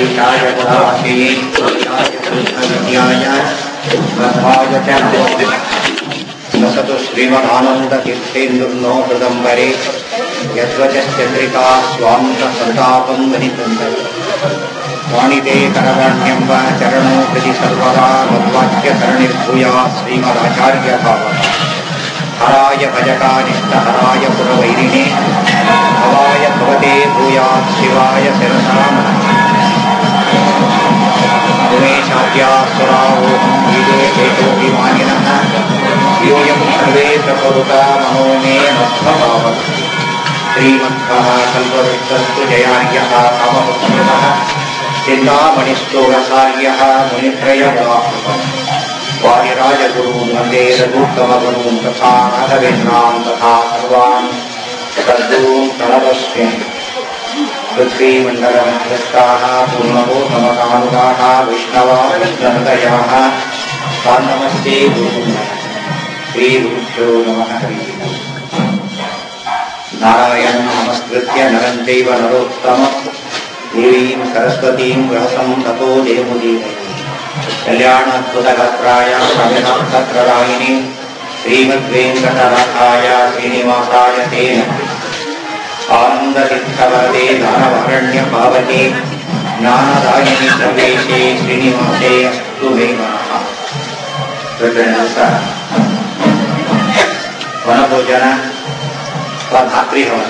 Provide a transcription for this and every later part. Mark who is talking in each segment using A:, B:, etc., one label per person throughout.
A: ईशाय गुणाशये ईशाय कृष्णविद्याय ब्रह्माय च नमोऽस्तु वसतु श्रीमदानन्दतीर्थेन्दुर्नो हृदम्बरे यद्वचश्चन्द्रिका स्वान्तसन्तापं वनितुन्दरे वाणिते करवाण्यम्ब चरणो प्रति सर्वदा मद्वाक्यसरणिर्भूया श्रीमदाचार्यभावः हराय भजकानिष्टहराय पुरवैरिणे भवाय भवते भूयात् शिवाय शिरसा उमेशाद्यासुरावोहं गीते चेतोऽभिमानिनः योऽयं सर्वे प्रपरुता मनो मे मध्वभावः श्रीमन्थः कल्पवृक्षस्तु जयार्यः कामपुत्रः चिन्तामणिस्तु रसार्यः मुनित्रयमुदाहृतम् वायुराजगुरून् वन्दे रघुत्तमगुरून् तथा राघवेन्द्रान् तथा सर्वान् सद्गुरून् प्रणतस्मे पृथ्वीमण्डलमध्यस्थाः पूर्णबोधमकानुगाः विष्णवा विष्णुहृदयाः तान् नमस्ते गुरुन् श्रीगुरुभ्यो नमः हरिः नारायणं नमस्कृत्य नरं चैव नरोत्तमं देवीं सरस्वतीं रहसं ततो देमुदीरये कल्याणाद्भुतगात्राय शमिनाथप्रदायिनि श्रीमद्वेङ्कटनाथाय श्रीनिवासाय तेन आनन्दतीर्थवरदे दानवारण्यपावके ज्ञानदायिनि सर्वेशे श्रीनिवासे अस्तु मे मनः ಪ್ರಕರಣಸ ವನಭೋಜನ ಅಥವಾ ಧಾತ್ರಿ ಹವನ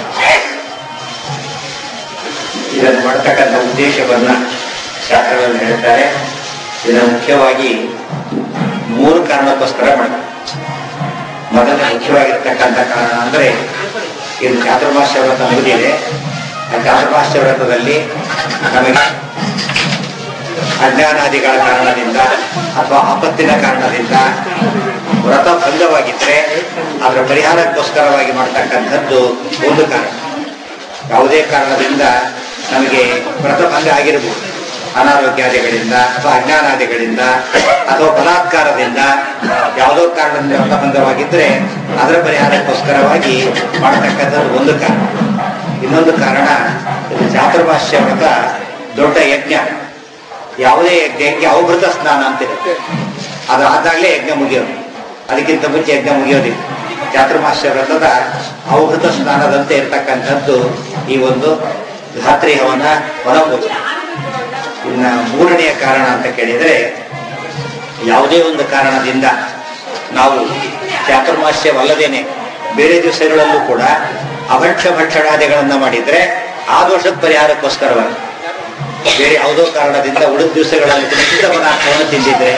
A: ಇದನ್ನು ಮಾಡ್ತಕ್ಕಂಥ ಉದ್ದೇಶವನ್ನ ಶಾಸ್ತ್ರಗಳಲ್ಲಿ ಹೇಳ್ತಾರೆ ಇದನ್ನು ಮುಖ್ಯವಾಗಿ ಮೂರು ಕಾರಣಕ್ಕೋಸ್ಕರ ಮಾಡ್ತಾರೆ ಮೊದಲ ಮುಖ್ಯವಾಗಿರ್ತಕ್ಕಂಥ ಕಾರಣ ಅಂದ್ರೆ ಇದು ಚಾತುರ್ಮಾಸ್ಯ ವ್ರತ ಮುಗಿದಿದೆ ಆ ಚಾತುರ್ಮಾಸ್ಯ ವ್ರತದಲ್ಲಿ ನಮಗೆ ಅಜ್ಞಾನಾದಿಗಳ ಕಾರಣದಿಂದ ಅಥವಾ ಆಪತ್ತಿನ ಕಾರಣದಿಂದ ವ್ರತ ಭಂಗವಾಗಿದ್ರೆ ಅದರ ಪರಿಹಾರಕ್ಕೋಸ್ಕರವಾಗಿ ಮಾಡ್ತಕ್ಕಂಥದ್ದು ಒಂದು ಕಾರಣ ಯಾವುದೇ ಕಾರಣದಿಂದ ನಮಗೆ ವ್ರತ ಭಂಗ ಆಗಿರಬಹುದು ಅನಾರೋಗ್ಯಾದಿಗಳಿಂದ ಅಥವಾ ಅಜ್ಞಾನಾದಿಗಳಿಂದ ಅಥವಾ ಬಲಾತ್ಕಾರದಿಂದ ಯಾವುದೋ ಕಾರಣದಿಂದ ವ್ರತಭಂಗವಾಗಿದ್ರೆ ಅದರ ಪರಿಹಾರಕ್ಕೋಸ್ಕರವಾಗಿ ಮಾಡತಕ್ಕಂಥದ್ದು ಒಂದು ಕಾರಣ ಇನ್ನೊಂದು ಕಾರಣ ಇದು ಚಾತುರ್ಭಾಷ್ಯ ವ್ರತ ದೊಡ್ಡ ಯಜ್ಞ ಯಾವುದೇ ಯಜ್ಞಕ್ಕೆ ಅವಭೃತ ಸ್ನಾನ ಅಂತಿರುತ್ತೆ ಅದು ಆದಾಗಲೇ ಯಜ್ಞ ಮುಗಿಯೋದು ಅದಕ್ಕಿಂತ ಮುಂಚೆ ಯಜ್ಞ ಮುಗಿಯೋದಿಲ್ಲ ಚಾತುರ್ಮಾಸ್ಯ ವ್ರತದ ಅವಭೃತ ಸ್ನಾನದಂತೆ ಇರತಕ್ಕಂಥದ್ದು ಈ ಒಂದು ಧಾತ್ರಿ ಹವನ ವನಭೋಜನ ಇನ್ನ ಮೂರನೆಯ ಕಾರಣ ಅಂತ ಕೇಳಿದರೆ ಯಾವುದೇ ಒಂದು ಕಾರಣದಿಂದ ನಾವು ಚಾತುರ್ಮಾಸ್ಯವಲ್ಲದೇನೆ ಬೇರೆ ದಿವಸಗಳಲ್ಲೂ ಕೂಡ ಅಭಕ್ಷ ಭಕ್ಷಣಾದಿಗಳನ್ನ ಮಾಡಿದ್ರೆ ಆ ದೋಷದ ಪರಿಹಾರಕ್ಕೋಸ್ಕರವಾಗಿ ಬೇರೆ ಯಾವುದೋ ಕಾರಣದಿಂದ ಉಳಿದ ದಿವಸಗಳಲ್ಲಿ ನಿಶ್ಚಿತ ಪದಾರ್ಥವನ್ನು ತಿಂದಿದ್ರೆ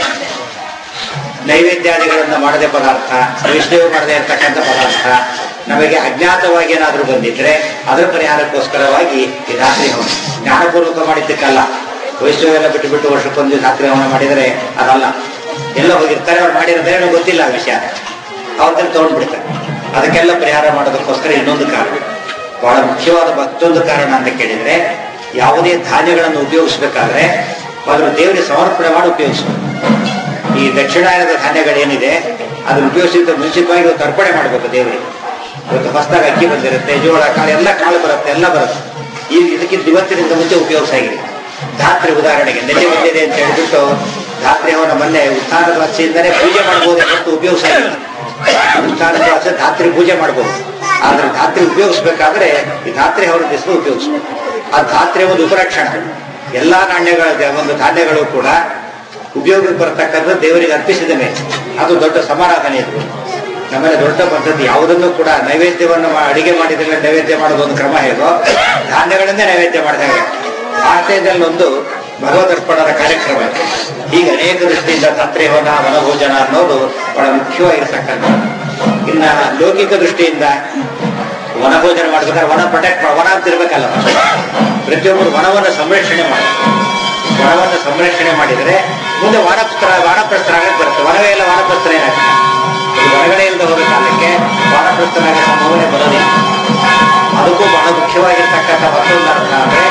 A: ನೈವೇದ್ಯಾದಿಗಳನ್ನ ಮಾಡದೆ ಪದಾರ್ಥ ವೈಷ್ಣವ ಮಾಡದೆ ಇರ್ತಕ್ಕಂಥ ಪದಾರ್ಥ ನಮಗೆ ಅಜ್ಞಾತವಾಗಿ ಏನಾದರೂ ಬಂದಿದ್ರೆ ಅದರ ಪರಿಹಾರಕ್ಕೋಸ್ಕರವಾಗಿ ಈ ರಾತ್ರಿ ಹವನ ಜ್ಞಾನಪೂರ್ವಕ ಮಾಡಿದ್ದಕ್ಕಲ್ಲ ವೈಷ್ಣವ ಎಲ್ಲ ಬಿಟ್ಟು ಬಿಟ್ಟು ವರ್ಷಕ್ಕೊಂದು ರಾತ್ರಿ ಹವನ ಮಾಡಿದರೆ ಅದಲ್ಲ ಎಲ್ಲ ಹೋಗಿರ್ತಾರೆ ಅವ್ರು ಮಾಡಿರೋದೇ ಗೊತ್ತಿಲ್ಲ ಆ ವಿಷಯ ಅವ್ರನ್ನ ತಗೊಂಡ್ಬಿಡ್ತಾರೆ ಅದಕ್ಕೆಲ್ಲ ಪರಿಹಾರ ಮಾಡೋದಕ್ಕೋಸ್ಕರ ಇನ್ನೊಂದು ಕಾರಣ ಬಹಳ ಮುಖ್ಯವಾದ ಮತ್ತೊಂದು ಕಾರಣ ಅಂತ ಕೇಳಿದ್ರೆ ಯಾವುದೇ ಧಾನ್ಯಗಳನ್ನು ಉಪಯೋಗಿಸ್ಬೇಕಾದ್ರೆ ಅದನ್ನು ದೇವರಿಗೆ ಸಮರ್ಪಣೆ ಮಾಡಿ ಉಪಯೋಗಿಸ್ಬೇಕು ಈ ದಕ್ಷಿಣಾಯನದ ಧಾನ್ಯಗಳೇನಿದೆ ಅದನ್ನು ಉಪಯೋಗಿಸಿದ ಮುಂಚಿತವಾಗಿ ಇವತ್ತು ಅರ್ಪಣೆ ಮಾಡಬೇಕು ದೇವರಿಗೆ ಇವತ್ತು ಹೊಸದಾಗ ಅಕ್ಕಿ ಬಂದಿರುತ್ತೆ ಜೋಳ ಕಾಳು ಎಲ್ಲ ಕಾಳು ಬರುತ್ತೆ ಎಲ್ಲ ಬರುತ್ತೆ ಈ ಇದಕ್ಕಿಂತ ಇವತ್ತಿನಿಂದ ಮುಂಚೆ ಉಪಯೋಗಿಸಾಗಿದೆ ಧಾತ್ರಿ ಉದಾಹರಣೆಗೆ ನೆಲೆ ಬಂದಿದೆ ಅಂತ ಹೇಳ್ಬಿಟ್ಟು ಧಾತ್ರಿ ಅವನ ಮೊನ್ನೆ ಉತ್ಥಾನದ ವಾಸಿಯಿಂದಲೇ ಪೂಜೆ ಮಾಡಬಹುದು ಮತ್ತು ಉಪಯೋಗಿಸಾಗಿಲ್ಲ ಉತ್ಥಾನದ ವಾಸ ಧಾತ್ರಿ ಪೂಜೆ ಮಾಡಬಹುದು ಆದ್ರೆ ಧಾತ್ರಿ ಉಪಯೋಗಿಸ್ಬೇಕಾದ್ರೆ ಈ ಧಾತ್ರಿ ಅವರ ಹೆಸರು ಉಪಯೋಗಿಸ್ಬೇಕು ಆ ಧಾತ್ರಿ ಒಂದು ಉಪರಕ್ಷಣ ಎಲ್ಲಾ ನಾಣ್ಯಗಳ ಒಂದು ಧಾನ್ಯಗಳು ಕೂಡ ಉಪಯೋಗಕ್ಕೆ ಬರತಕ್ಕಂಥ ದೇವರಿಗೆ ಅರ್ಪಿಸಿದ ಮೇಲೆ ಅದು ದೊಡ್ಡ ಸಮಾರಾಧನೆ ಇದು ನಮ್ಮಲ್ಲಿ ದೊಡ್ಡ ಪದ್ಧತಿ ಯಾವುದನ್ನು ಕೂಡ ನೈವೇದ್ಯವನ್ನು ಅಡಿಗೆ ಮಾಡಿದ್ರೆ ನೈವೇದ್ಯ ಮಾಡೋದು ಒಂದು ಕ್ರಮ ಹೇಗೋ ಧಾನ್ಯಗಳನ್ನೇ ನೈವೇದ್ಯ ಮಾಡಿದಾಗ ಭಾರತೀಯದಲ್ಲಿ ಒಂದು ಭಗವದರ್ಪಣದ ಕಾರ್ಯಕ್ರಮ ಇದೆ ಹೀಗೆ ಅನೇಕ ದೃಷ್ಟಿಯಿಂದ ತತ್ರೇವನ ವನಭೋಜನ ಅನ್ನೋದು ಬಹಳ ಮುಖ್ಯವಾಗಿರ್ತಕ್ಕಂಥ ಇನ್ನ ಲೌಕಿಕ ದೃಷ್ಟಿಯಿಂದ ವನಭೋಜನ ಮಾಡ್ಬೇಕಾದ್ರೆ ವನ ಪ್ರೊಟೆಕ್ಟ್ ವನ ಅಂತ ಇರ್ಬೇಕಲ್ಲ ಪ್ರತಿಯೊಬ್ಬರು ವನವನ್ನು ಸಂರಕ್ಷಣೆ ಮಾಡಿ ವನವನ್ನು ಸಂರಕ್ಷಣೆ ಮಾಡಿದರೆ ಮುಂದೆ ವಾನಪ್ರಸ್ಥ ವಾನಪ್ರಸ್ಥರಾಗಕ್ಕೆ ಬರುತ್ತೆ ವನವೇ ಎಲ್ಲ ವಾನಪ್ರಸ್ಥ ಏನಾಗ್ತದೆ ಹೊರಗಡೆ ಇಲ್ಲದೆ ಹೋದ ಕಾಲಕ್ಕೆ ವಾನಪ್ರಸ್ಥರಾಗ ಸಂಭವನೆ ಬರೋದಿಲ್ಲ ಅದಕ್ಕೂ ಬಹಳ ಮುಖ್ಯವಾಗಿರ್ತಕ್ಕಂಥ ಮತ್ತೊಂದು ಅರ್ಥ ಅಂದ್ರೆ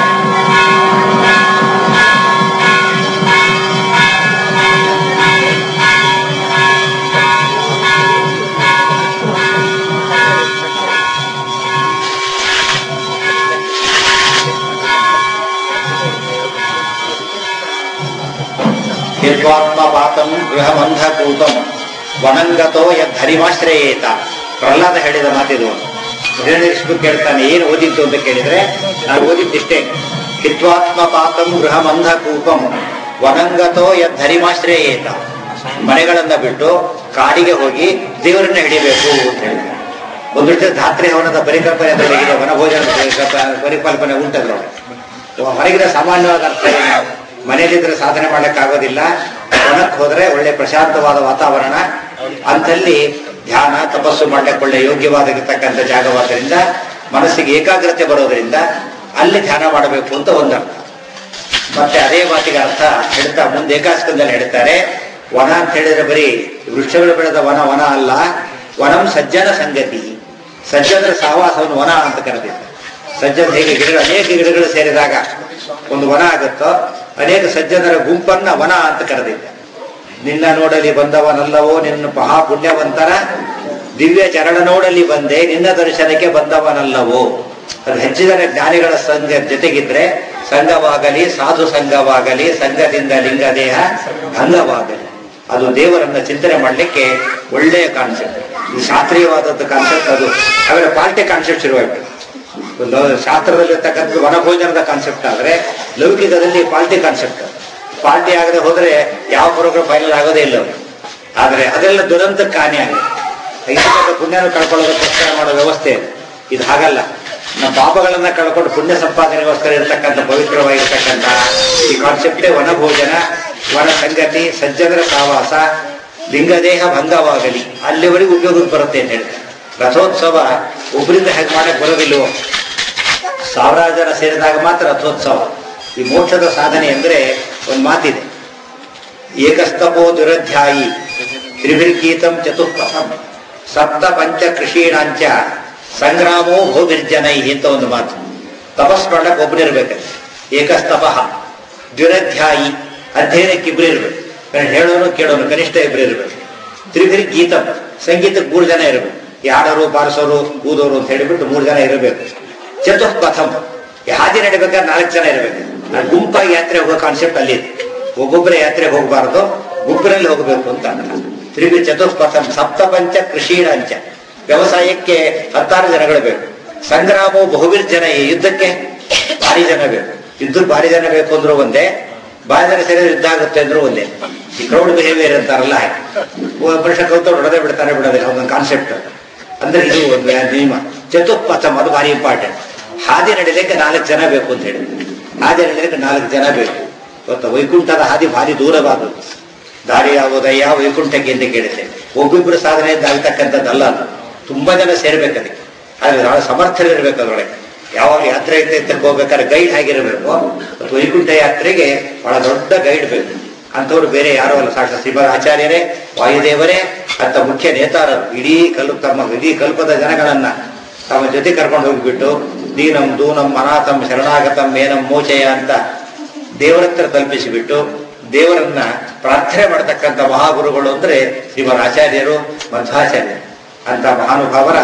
A: ಹಿತ್ವಾತ್ಮಪಾತಂ ಗೃಹಮಂಧಕೂತಂ ವನಂಗತೋ ಯದ್ಧರಿಮಾಶ್ರಯೇತ ಪ್ರಹ್ಲಾದ ಹೇಳಿದ ಮಾತಿದು ಹಿರಣ್ಯಕಶಿಪು ಕೇಳ್ತಾನೆ ಏನು ಓದಿದ್ದು ಅಂತ ಕೇಳಿದ್ರೆ ನಾನು ಓದಿದ್ದಿಷ್ಟೇ ಹಿತ್ವಾತ್ಮಪಾತಂ ಗೃಹಮಂಧಕೂಪಂ ವನಂಗತೋ ಯದ್ಧರಿಮಾಶ್ರಯೇತ ಮನೆಗಳನ್ನ ಬಿಟ್ಟು ಕಾಡಿಗೆ ಹೋಗಿ ದೇವರನ್ನ ಹಿಡಿಬೇಕು ಅಂತ ಹೇಳಿದ್ದಾರೆ ಒಂದಷ್ಟು ಧಾತ್ರಿ ಹವನದ ಪರಿಕಲ್ಪನೆ ಅಂತ ಹೇಗಿದೆ ವನಭೋಜನದ ಪರಿಕಲ್ಪನೆ- ಪರಿಕಲ್ಪನೆ ಉಂಟದ್ರೊಳಗೆ ಹೊರಗಿನ ಸಾಮಾನ್ಯವಾದ ಅರ್ಥ ಏನು ಮನೆಯಲ್ಲಿದ್ರೆ ಸಾಧನೆ ಮಾಡ್ಲಿಕ್ಕಾಗೋದಿಲ್ಲ ವನಕ್ಕೆ ಹೋದ್ರೆ ಒಳ್ಳೆ ಪ್ರಶಾಂತವಾದ ವಾತಾವರಣ ಅಂತಲ್ಲಿ ಧ್ಯಾನ ತಪಸ್ಸು ಮಾಡ್ಲಿಕ್ಕೆ ಒಳ್ಳೆ ಯೋಗ್ಯವಾಗಿರ್ತಕ್ಕಂಥ ಜಾಗವಾದ್ದರಿಂದ ಮನಸ್ಸಿಗೆ ಏಕಾಗ್ರತೆ ಬರೋದ್ರಿಂದ ಅಲ್ಲಿ ಧ್ಯಾನ ಮಾಡಬೇಕು ಅಂತ ಒಂದರ್ಥ ಮತ್ತೆ ಅದೇ ಮಾತಿಗೆ ಅರ್ಥ ಹೇಳ್ತಾ ಮುಂದೆ ಏಕಾಸ್ಕಂದಲ್ಲಿ ಹೇಳ್ತಾರೆ ವನ ಅಂತ ಹೇಳಿದ್ರೆ ಬರೀ ವೃಕ್ಷಗಳು ಬೆಳೆದ ವನ ವನ ಅಲ್ಲ ವನಂ ಸಜ್ಜನ ಸಂಗತಿ ಸಜ್ಜನರ ಸಹವಾಸವನ್ನು ವನ ಅಂತ ಕರೆದಿದ್ದಾರೆ ಸಜ್ಜನ ಹೇಗೆ ಗಿಡಗಳು ಅನೇಕ ಗಿಡಗಳು ಸೇರಿದಾಗ ಒಂದು ವನ ಆಗುತ್ತೋ ಅನೇಕ ಸಜ್ಜನರ ಗುಂಪನ್ನ ವನ ಅಂತ ಕರೆದಿದ್ದಾರೆ ನಿನ್ನ ನೋಡಲಿ ಬಂದವನಲ್ಲವೋ ನಿನ್ನ ಮಹಾ ಪುಣ್ಯವಂತರ ದಿವ್ಯ ಚರಣ ನೋಡಲಿ ಬಂದೆ ನಿನ್ನ ದರ್ಶನಕ್ಕೆ ಬಂದವನಲ್ಲವೋ ಅದು ಹೆಚ್ಚಿನ ಜ್ಞಾನಿಗಳ ಸಂಘ ಜೊತೆಗಿದ್ರೆ ಸಂಘವಾಗಲಿ ಸಾಧು ಸಂಘವಾಗಲಿ ಸಂಘದಿಂದ ಲಿಂಗ ದೇಹ ಭಂಗವಾಗಲಿ ಅದು ದೇವರನ್ನ ಚಿಂತನೆ ಮಾಡಲಿಕ್ಕೆ ಒಳ್ಳೆಯ ಕಾನ್ಸೆಪ್ಟ್ ಇದು ಶಾಸ್ತ್ರೀಯವಾದದ್ದು ಕಾನ್ಸೆಪ್ಟ್ ಅದು ಆಮೇಲೆ ಪಾರ್ಟಿ ಕಾನ್ಸೆಪ್ಟ್ ಶುರುವಾಗ್ತದೆ ಒಂದು ಶಾಸ್ತ್ರದಲ್ಲಿರ್ತಕ್ಕಂಥ ವನಭೋಜನದ ಕಾನ್ಸೆಪ್ಟ್ ಆದ್ರೆ ಲೌಕಿಕದಲ್ಲಿ ಪಾರ್ಟಿ ಕಾನ್ಸೆಪ್ಟ್ ಪಾರ್ಟಿ ಆಗದೆ ಹೋದ್ರೆ ಯಾವ ಪ್ರೋಗ್ರಾಮ್ ಫೈನಲ್ ಆಗೋದೇ ಇಲ್ಲ ಅವ್ರಿಗೆ. ಆದ್ರೆ ಅದೆಲ್ಲ ದುರಂತಕ್ಕೆ ಹಾನಿ ಆಗಿದೆ ಐತಿಹಾಸಿಕ ಪುಣ್ಯನ ಕಳ್ಕೊಳ್ಳೋದಕ್ಕೋಸ್ಕರ ಮಾಡೋ ವ್ಯವಸ್ಥೆ ಇದೆ. ಇದು ಹಾಗಲ್ಲ ನಮ್ಮ ಪಾಪಗಳನ್ನ ಕಳ್ಕೊಂಡು ಪುಣ್ಯ ಸಂಪಾದನೆಗೋಸ್ಕರ ಇರತಕ್ಕಂಥ ಪವಿತ್ರವಾಗಿರ್ತಕ್ಕಂಥ ಈ ಕಾನ್ಸೆಪ್ಟೇ ವನಭೋಜನ ವನ ಸಂಗತಿ ಸಜ್ಜನರ ಸಹವಾಸ ಲಿಂಗದೇಹ ಭಂಗವಾಗಲಿ ಅಲ್ಲಿವರೆಗೂ ಉಪಯೋಗಕ್ಕೆ ಬರುತ್ತೆ ಅಂತ ಹೇಳ್ತಾರೆ ರಥೋತ್ಸವ ಒಬ್ಬರಿಂದ ಹೇಗೆ ಮಾಡಕ್ ಬರೋದಿಲ್ವೋ ಸಾವಿರಾರು ಜನ ಸೇರಿದಾಗ ಮಾತ್ರ ರಥೋತ್ಸವ ಈ ಮೋಕ್ಷದ ಸಾಧನೆ ಅಂದ್ರೆ ಒಂದು ಮಾತಿದೆ ಏಕಸ್ತಪೋ ದುರಧ್ಯಾಯಿ ತ್ರಿಭಿರ್ಗೀತಂ ಚತುಃಪಥಂ ಸಪ್ತ ಪಂಚ ಕೃಷೀಣಾಂಚ ಸಂಗ್ರಾಮೋ ಭೋಗಿರ್ಜನೈ ಅಂತ ಒಂದು ಮಾತು ತಪಸ್ ಮಾಡಕ್ ಒಬ್ಬನಿರ್ಬೇಕು ಏಕಸ್ತಪ ದುರಧ್ಯಾಯಿ ಅಧ್ಯಯನಕ್ಕೆ ಇಬ್ರು ಇರ್ಬೇಕು ಕರೆ ಹೇಳೋನು ಕೇಳೋನು ಕನಿಷ್ಠ ಇಬ್ರು ಇರ್ಬೇಕು ತ್ರಿಭಿರ್ ಗೀತಂ ಸಂಗೀತಕ್ಕೆ ಮೂರು ಜನ ಇರಬೇಕು ಈ ಹಾಡೋರು ಬಾರಿಸೋರು ಊದೋರು ಅಂತ ಹೇಳಿಬಿಟ್ಟು ಮೂರು ಜನ ಇರಬೇಕು ಚತುಃಪಥಂ ಈ ಹಾದಿ ನಡಿಬೇಕಾದ್ರೆ ನಾಲ್ಕು ಜನ ಇರಬೇಕು ನಾನು ಗುಂಪಾಗಿ ಯಾತ್ರೆ ಹೋಗೋ ಕಾನ್ಸೆಪ್ಟ್ ಅಲ್ಲಿ ಇದೆ. ಒಬ್ಬೊಬ್ಬರೇ ಯಾತ್ರೆ ಹೋಗಬಾರದು ಗುಂಪಿನಲ್ಲಿ ಹೋಗಬೇಕು ಅಂತ ತ್ರಿಭಿ ಚತುಷ್ಪಥಂ ಸಪ್ತಪಂಚ ಕೃಷಿಣಂಚ ವ್ಯವಸಾಯಕ್ಕೆ ಹತ್ತಾರು ಜನಗಳು ಬೇಕು ಸಂಗ್ರಾಮವು ಬಹುವಿರ್ ಜನ ಈ ಯುದ್ಧಕ್ಕೆ ಭಾರಿ ಜನ ಬೇಕು ಯುದ್ಧಕ್ಕೆ ಭಾರಿ ಜನ ಬೇಕು ಅಂದ್ರೂ ಒಂದೇ ಭಾರಿ ಜನ ಸೇರಿದ್ರೆ ಯುದ್ಧ ಆಗುತ್ತೆ ಅಂದ್ರೂ ಒಂದೇ ಈ ಕ್ರೌಡ್ ಬಿಹೇವಿಯರ್ ಅಂತಾರಲ್ಲ ಹಾಗೆ ಪುರುಷ ಕೌತವ್ರು ಹೊಡೆದೇ ಬಿಡ್ತಾರೆ ಬಿಡೋದಿಲ್ಲ ಒಂದೊಂದು ಕಾನ್ಸೆಪ್ಟ್ ಅಂದ್ರೆ ಇದು ಒಂದು ನಿಯಮ ಚತುಷ್ಪಥಂ ಅದು ಭಾರಿ ಇಂಪಾರ್ಟೆಂಟ್ ಹಾದಿ ನಡಿಲಿಕ್ಕೆ ನಾಲ್ಕು ಜನ ಬೇಕು ಅಂತ ಹೇಳಿ ಹಾದಿ ನಡಿಲಿಕ್ಕೆ ನಾಲ್ಕು ಜನ ಬೇಕು ಗೊತ್ತಾ ವೈಕುಂಠದ ಹಾದಿ ಭಾರಿ ದೂರವಾದದ್ದು ದಾರಿ ಯಾವುದಯ್ಯ ವೈಕುಂಠಕ್ಕೆ ಅಂತ ಕೇಳಿದೆ ಒಬ್ಬಿಬ್ರು ಸಾಧನೆಯಿಂದ ಆಗ್ತಕ್ಕಂಥದ್ದಲ್ಲ ಅದು ತುಂಬಾ ಜನ ಸೇರ್ಬೇಕು ಅದಕ್ಕೆ ಆದ್ರೆ ಬಹಳ ಸಮರ್ಥರಿರ್ಬೇಕು ಅದರೊಳಗೆ ಯಾವಾಗ ಯಾತ್ರೆ ಇದ್ದಕ್ಕೆ ಹೋಗ್ಬೇಕಾದ್ರೆ ಗೈಡ್ ಆಗಿರಬೇಕು ಮತ್ತು ವೈಕುಂಠ ಯಾತ್ರೆಗೆ ಬಹಳ ದೊಡ್ಡ ಗೈಡ್ ಬೇಕು ಅಂಥವ್ರು ಬೇರೆ ಯಾರೋ ಅಲ್ಲ ಸಾಕ್ಷಾತ್ ಶ್ರೀಮದ್ ಆಚಾರ್ಯರೇ ವಾಯುದೇವರೇ ಅಂತ ಮುಖ್ಯ ನೇತಾರರು ಇಡೀ ಕಲ್ಪ ತಮ್ಮ ಇಡೀ ಕಲ್ಪದ ಜನಗಳನ್ನ ತಮ್ಮ ಜೊತೆ ಕರ್ಕೊಂಡು ಹೋಗ್ಬಿಟ್ಟು ದೀನಂ ದೂನಂ ಅನಾಥಂ ಶರಣಾಗತಂ ಏನಂ ಮೋಚಯ ಅಂತ ದೇವರ ಹತ್ರ ತಲುಪಿಸಿಬಿಟ್ಟು ದೇವರನ್ನ ಪ್ರಾರ್ಥನೆ ಮಾಡತಕ್ಕಂಥ ಮಹಾಗುರುಗಳು ಅಂದ್ರೆ ಶ್ರೀಮದ್ ಆಚಾರ್ಯರು ಮಧ್ವಾಚಾರ್ಯರು ಅಂತ ಮಹಾನುಭಾವರ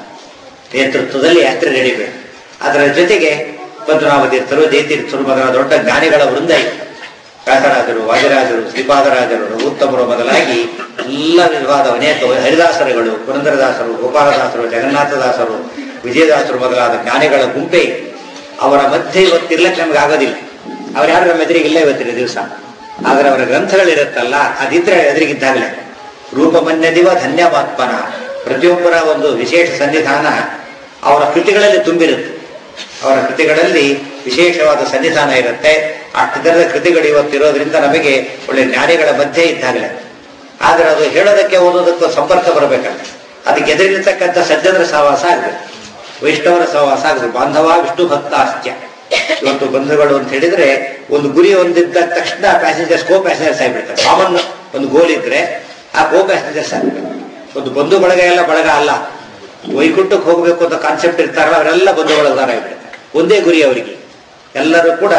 A: ನೇತೃತ್ವದಲ್ಲಿ ಯಾತ್ರೆ ನಡಿಬೇಕು ಅದರ ಜೊತೆಗೆ ಪದ್ಮನಾಭ ತೀರ್ಥರು ಜಯತೀರ್ಥರು ಮೊದಲ ದೊಡ್ಡ ಜ್ಞಾನಿಗಳ ವೃಂದ ಇತ್ತು ವ್ಯಾಸರಾಜರು ವಾಜರಾಜರು ಶ್ರೀಪಾದರಾಜರು ರಘುತ್ತಮರು ಮೊದಲಾಗಿ ಎಲ್ಲ ವಿಧವಾದ ಅನೇಕ ಹರಿದಾಸರುಗಳು ಪುರಂದರದಾಸರು ಗೋಪಾಲದಾಸರು ಜಗನ್ನಾಥದಾಸರು ವಿಜಯದಾಸರು ಮೊದಲಾದ ಜ್ಞಾನಿಗಳ ಗುಂಪೆ ಇತ್ತು. ಅವರ ಮಧ್ಯೆ ಇವತ್ತಿರ್ಲಕ್ಕೆ ನಮ್ಗೆ ಆಗೋದಿಲ್ಲ ಅವ್ರು ಯಾರು ನಮ್ಮ ಎದುರಿಗಿಲ್ಲ ಇವತ್ತಿನ ದಿವಸ ಆದ್ರೆ ಅವರ ಗ್ರಂಥಗಳಿರುತ್ತಲ್ಲ ಅದಿದ್ರೆ ಎದುರಿಗಿದ್ದಾಗಲೇ ರೂಪಮನ್ಯದಿವ ಧನ್ಯವಾತ್ಮನ ಪ್ರತಿಯೊಬ್ಬರ ಒಂದು ವಿಶೇಷ ಸನ್ನಿಧಾನ ಅವರ ಕೃತಿಗಳಲ್ಲಿ ತುಂಬಿರುತ್ತೆ ಅವರ ಕೃತಿಗಳಲ್ಲಿ ವಿಶೇಷವಾದ ಸನ್ನಿಧಾನ ಇರುತ್ತೆ ಅಷ್ಟು ಥರದ ಕೃತಿಗಳು ಇವತ್ತಿರೋದ್ರಿಂದ ನಮಗೆ ಒಳ್ಳೆ ಜ್ಞಾನಿಗಳ ಮಧ್ಯೆ ಇದ್ದಾಗಲೇ ಆದ್ರೆ ಅದು ಹೇಳೋದಕ್ಕೆ ಓದೋದಕ್ಕೂ ಸಂಪರ್ಕ ಬರಬೇಕಲ್ಲ ಅದಕ್ಕೆ ಎದುರಿರ್ತಕ್ಕಂಥ ಸಜ್ಜನರ ಸಹವಾಸ ಆಗ್ಬೇಕು ವೈಷ್ಣವರ ಸಹವಾಸ ಆಗ್ಬೇಕು ಬಾಂಧವ ವಿಷ್ಣು ಭಕ್ತಾಸ್ತ್ಯ ಇವತ್ತು ಬಂಧುಗಳು ಅಂತ ಹೇಳಿದ್ರೆ ಒಂದು ಗುರಿ ಹೊಂದಿದ್ದ ತಕ್ಷಣ ಪ್ಯಾಸೆಂಜರ್ಸ್ ಕೋ ಪ್ಯಾಸೆಂಜರ್ಸ್ ಆಗಿಬಿಡ್ತಾರೆ ಕಾಮನ್ ಒಂದು ಗೋಲ್ ಇದ್ರೆ ಆ ಕೋ ಪ್ಯಾಸೆಂಜರ್ಸ್ ಆಗ್ಬೇಕು ಒಂದು ಬಂಧು ಬಳಗ ಎಲ್ಲ ಬಳಗ ಅಲ್ಲ ವೈಕುಂಠಕ್ಕೆ ಹೋಗಬೇಕು ಅಂತ ಕಾನ್ಸೆಪ್ಟ್ ಇರ್ತಾರಲ್ಲ ಅವರೆಲ್ಲ ಬಂಧು ಬಳಗದಾರ ಆಗ್ಬಿಡ್ತಾರೆ ಒಂದೇ ಗುರಿ ಅವರಿಗೆ ಎಲ್ಲರೂ ಕೂಡ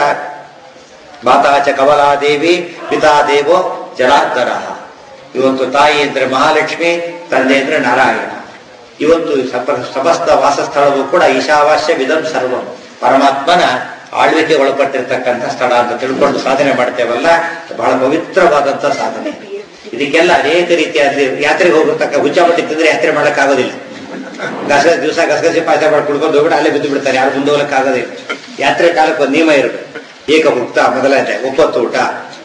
A: ಮಾತಾಚ ಕಮಲಾದೇವಿ ಪಿತಾ ದೇವೋ ಜನಾರ್ದನ ಇವತ್ತು ತಾಯಿ ಅಂದ್ರೆ ಮಹಾಲಕ್ಷ್ಮಿ ತಂದೆ ಅಂದ್ರೆ ನಾರಾಯಣ ಇವತ್ತು ಸಪ- ಸಮಸ್ತ ವಾಸಸ್ಥಳವು ಕೂಡ ಈಶಾವಾಸ್ಯ ವಿಧಂ ಸರ್ವಂ ಪರಮಾತ್ಮನ ಆಳ್ವಿಕೆ ಒಳಪಟ್ಟಿರ್ತಕ್ಕಂಥ ಸ್ಥಳ ಅಂತ ತಿಳ್ಕೊಂಡು ಸಾಧನೆ ಮಾಡ್ತೇವಲ್ಲ ಬಹಳ ಪವಿತ್ರವಾದಂತ ಸಾಧನೆ ಇದಕ್ಕೆಲ್ಲ ಅನೇಕ ರೀತಿಯಾದ ಯಾತ್ರೆಗೆ ಹೋಗಿರ್ತಕ್ಕ ಹುಚ್ಚಾಪಟ್ಟಿ ತಿಂದ್ರೆ ಯಾತ್ರೆ ಮಾಡೋಕ್ಕಾಗೋದಿಲ್ಲ ಗಸ ದಿವಸ ಗಸಗಸೆ ಪಾಯಸ ಮಾಡಿ ಕುಡ್ಕೊಂಡು ಹೋಗ್ಬಿಟ್ಟು ಅಲ್ಲೇ ಬಿದ್ದು ಬಿಡ್ತಾರೆ ಯಾರು ಮುಂದೆ ಹೋಗಕ್ಕಾಗೋದಿಲ್ಲ ಯಾತ್ರೆ ಕಾಲಕ್ಕೆ ಒಂದು ನಿಯಮ ಇರಬೇಕು ಏಕ ಭುಕ್ತ ಮೊದಲನೇ ಒಪ್ಪತ್ತು ಊಟ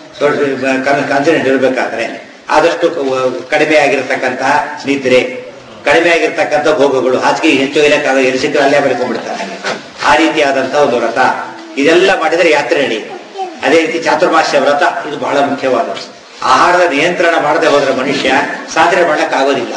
A: ಕಾನ್ಫಿಡೆಂಟ್ ಇರಬೇಕಾದ್ರೆ ಆದಷ್ಟು ಕ- ಕಡಿಮೆ ಆಗಿರತಕ್ಕಂತಹ ನಿದ್ರೆ ಕಡಿಮೆ ಆಗಿರ್ತಕ್ಕಂಥ ಭೋಗಗಳು ಹಾಸಿಗೆ ಹೆಚ್ಚು ಇರಕ್ಕಾಗ ಎಲ್ಲಿ ಸಿಕ್ಕರೆ ಅಲ್ಲೇ ಬರ್ಕೊಂಡ್ಬಿಡ್ತಾರೆ ಆ ರೀತಿಯಾದಂತಹ ಒಂದು ವ್ರತ ಇದೆಲ್ಲ ಮಾಡಿದರೆ ಯಾತ್ರೆ ನಡಿ ಅದೇ ರೀತಿ ಚಾತುರ್ಮಾಸ್ಯ ವ್ರತ ಇದು ಬಹಳ ಮುಖ್ಯವಾದದ್ದು ಆಹಾರದ ನಿಯಂತ್ರಣ ಮಾಡದೆ ಹೋದ್ರೆ ಮನುಷ್ಯ ಸಾಧನೆ ಮಾಡಕ್ ಆಗೋದಿಲ್ಲ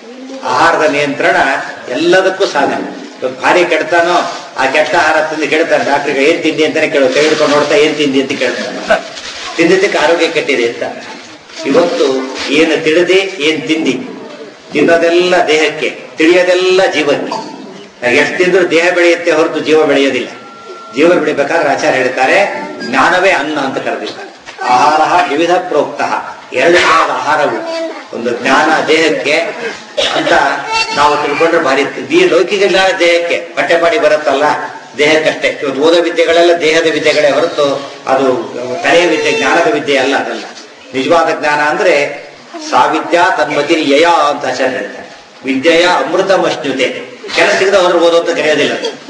A: ಆಹಾರದ ನಿಯಂತ್ರಣ ಎಲ್ಲದಕ್ಕೂ ಸಾಧನೆ ಇವಾಗ ಭಾರಿ ಕೆಡ್ತಾನೋ ಆ ಕೆಟ್ಟ ಆಹಾರ ತಿಂದು ಕೆಡ್ತಾನೆ ಡಾಕ್ಟ್ರಿಗೆ ಏನ್ ತಿಂದಿ ಅಂತಾನೆ ಕೇಳೋ ಕೈ ಹಿಡ್ಕೊಂಡು ನೋಡ್ತಾ ಏನ್ ತಿಂದಿ ಅಂತ ಕೇಳ್ತಾನೆ ತಿಂದಿದ್ದಕ್ಕೆ ಆರೋಗ್ಯ ಕೆಟ್ಟಿದೆ ಅಂತ ಇವತ್ತು ಏನು ತಿಳಿದಿ ಏನ್ ತಿಂದಿ ತಿನ್ನೋದೆಲ್ಲ ದೇಹಕ್ಕೆ ತಿಳಿಯೋದೆಲ್ಲ ಜೀವಕ್ಕೆ ನಾವು ಎಷ್ಟು ತಿಂದ್ರು ದೇಹ ಬೆಳೆಯುತ್ತೆ ಹೊರತು ಜೀವ ಬೆಳೆಯೋದಿಲ್ಲ ಜೀವ ಬೆಳಿಬೇಕಾದ್ರೆ ಆಚಾರ್ಯ ಹೇಳ್ತಾರೆ ಜ್ಞಾನವೇ ಅನ್ನ ಅಂತ ಕರೆದಿದ್ದಾರೆ ಆಹಾರ ವಿವಿಧ ಪ್ರೋಕ್ತ ಎರಡು ತರಹದ ಆಹಾರವು ಒಂದು ಜ್ಞಾನ ದೇಹಕ್ಕೆ ಅಂತ ನಾವು ತಿಳ್ಕೊಂಡ್ರೆ ಭಾರಿ ಈ ಲೌಕಿಕ ಜ್ಞಾನ ದೇಹಕ್ಕೆ ಬಟ್ಟೆ ಪಾಡಿ ಬರುತ್ತಲ್ಲ ದೇಹಕ್ಕಷ್ಟೇ ಇವತ್ತು ಓದೋ ವಿದ್ಯೆಗಳೆಲ್ಲ ದೇಹದ ವಿದ್ಯೆಗಳೇ ಹೊರತು ಅದು ತಲೆಯ ವಿದ್ಯೆ ಜ್ಞಾನದ ವಿದ್ಯೆ ಅಲ್ಲ ಅದಲ್ಲ ನಿಜವಾದ ಜ್ಞಾನ ಅಂದ್ರೆ ಸಾವಿದ್ಯಾ ತನ್ಮತಿ ಯಯ ಅಂತ ಆಚಾರ್ಯ ಹೇಳ್ತಾರೆ ವಿದ್ಯೆಯ ಅಮೃತಮಶ್ನುತೆ ಕೆಲಸ ಸಿಗದ ಹೋದ್ರೆ ಓದೋ ಅಂತ ಕರೆಯೋದಿಲ್ಲ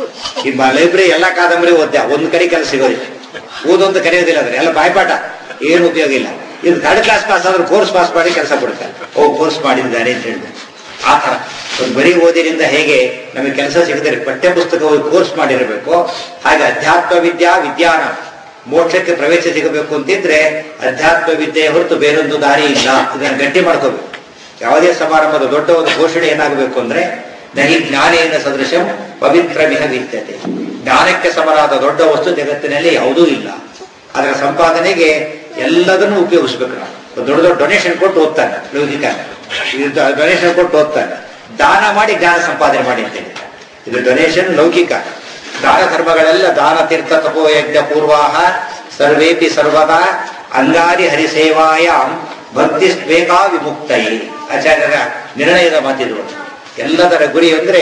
A: ಈ ಲೈಬ್ರರಿ ಎಲ್ಲಾ ಕಾದಂಬರಿ ಓದ್ಯ ಒಂದ್ ಕಡೆ ಕೆಲಸ ಸಿಗೋದಿಲ್ಲ ಓದು ಅಂತ ಕರೆಯೋದಿಲ್ಲ ಅಂದ್ರೆ ಎಲ್ಲ ಬಾಯ್ಪಾಠ ಏನು ಉಪಯೋಗ ಇಲ್ಲ ಇದು ಥರ್ಡ್ ಕ್ಲಾಸ್ ಪಾಸ್ ಆದ್ರೆ ಕೋರ್ಸ್ ಪಾಸ್ ಮಾಡಿ ಕೆಲಸ ಕೊಡ್ತಾರೆ ಓ ಕೋರ್ಸ್ ಮಾಡಿದ್ದಾರೆ ಅಂತ ಹೇಳಿದ್ರೆ ಆ ತರ ಒಂದು ಬರೀ ಓದಿನಿಂದ ಹೇಗೆ ನಮಗೆ ಕೆಲಸ ಸಿಗದರೆ ಪಠ್ಯ ಪುಸ್ತಕ ಓದಿ ಕೋರ್ಸ್ ಮಾಡಿರಬೇಕು ಹಾಗೆ ಅಧ್ಯಾತ್ಮ ವಿದ್ಯಾ ವಿಜ್ಞಾನ ಮೋಕ್ಷಕ್ಕೆ ಪ್ರವೇಶ ಸಿಗಬೇಕು ಅಂತಿದ್ರೆ ಅಧ್ಯಾತ್ಮ ವಿದ್ಯೆ ಹೊರತು ಬೇರೊಂದು ದಾರಿ ಇಲ್ಲ ಇದನ್ನು ಗಟ್ಟಿ ಮಾಡ್ಕೋಬೇಕು ಯಾವುದೇ ಸಮಾರಂಭದ ದೊಡ್ಡ ಒಂದು ಘೋಷಣೆ ಏನಾಗಬೇಕು ಅಂದ್ರೆ ನಹಿ ಜ್ಞಾನೇನ ಸದೃಶಂ ಪವಿತ್ರ ಮಿಹ ವಿದ್ಯತೆ ಜ್ಞಾನಕ್ಕೆ ಸಮನಾದ ದೊಡ್ಡ ವಸ್ತು ಜಗತ್ತಿನಲ್ಲಿ ಯಾವುದೂ ಇಲ್ಲ ಅದರ ಸಂಪಾದನೆಗೆ ಎಲ್ಲದನ್ನೂ ಉಪಯೋಗಿಸ್ಬೇಕು ನಾವು ಒಂದು ದೊಡ್ಡ ದೊಡ್ಡ ಡೊನೇಷನ್ ಕೊಟ್ಟು ಓದ್ತಾನೆ ಲೌಕಿಕ ಡೊನೇಷನ್ ಕೊಟ್ಟು ಓದ್ತಾನೆ ದಾನ ಮಾಡಿ ಜ್ಞಾನ ಸಂಪಾದನೆ ಮಾಡಿ ಅಂತ ಹೇಳ್ತಾರೆ ಇದು ಡೊನೇಷನ್ ಲೌಕಿಕ ದಾನ ಧರ್ಮಗಳೆಲ್ಲ ದಾನ ತೀರ್ಥ ತಪೋ ಯಜ್ಞ ಪೂರ್ವಾಹ ಸರ್ವೇಪಿ ಸರ್ವದಾ ಅಂಗಾರಿ ಹರಿಸೇವಾಯಾಮ್ ಭಕ್ತಿ ಬೇಕಾ ವಿಮುಕ್ತೈ ಆಚಾರ್ಯರ ನಿರ್ಣಯದ ಮಾತಿದ್ರು ಎಲ್ಲದರ ಗುರಿ ಅಂದ್ರೆ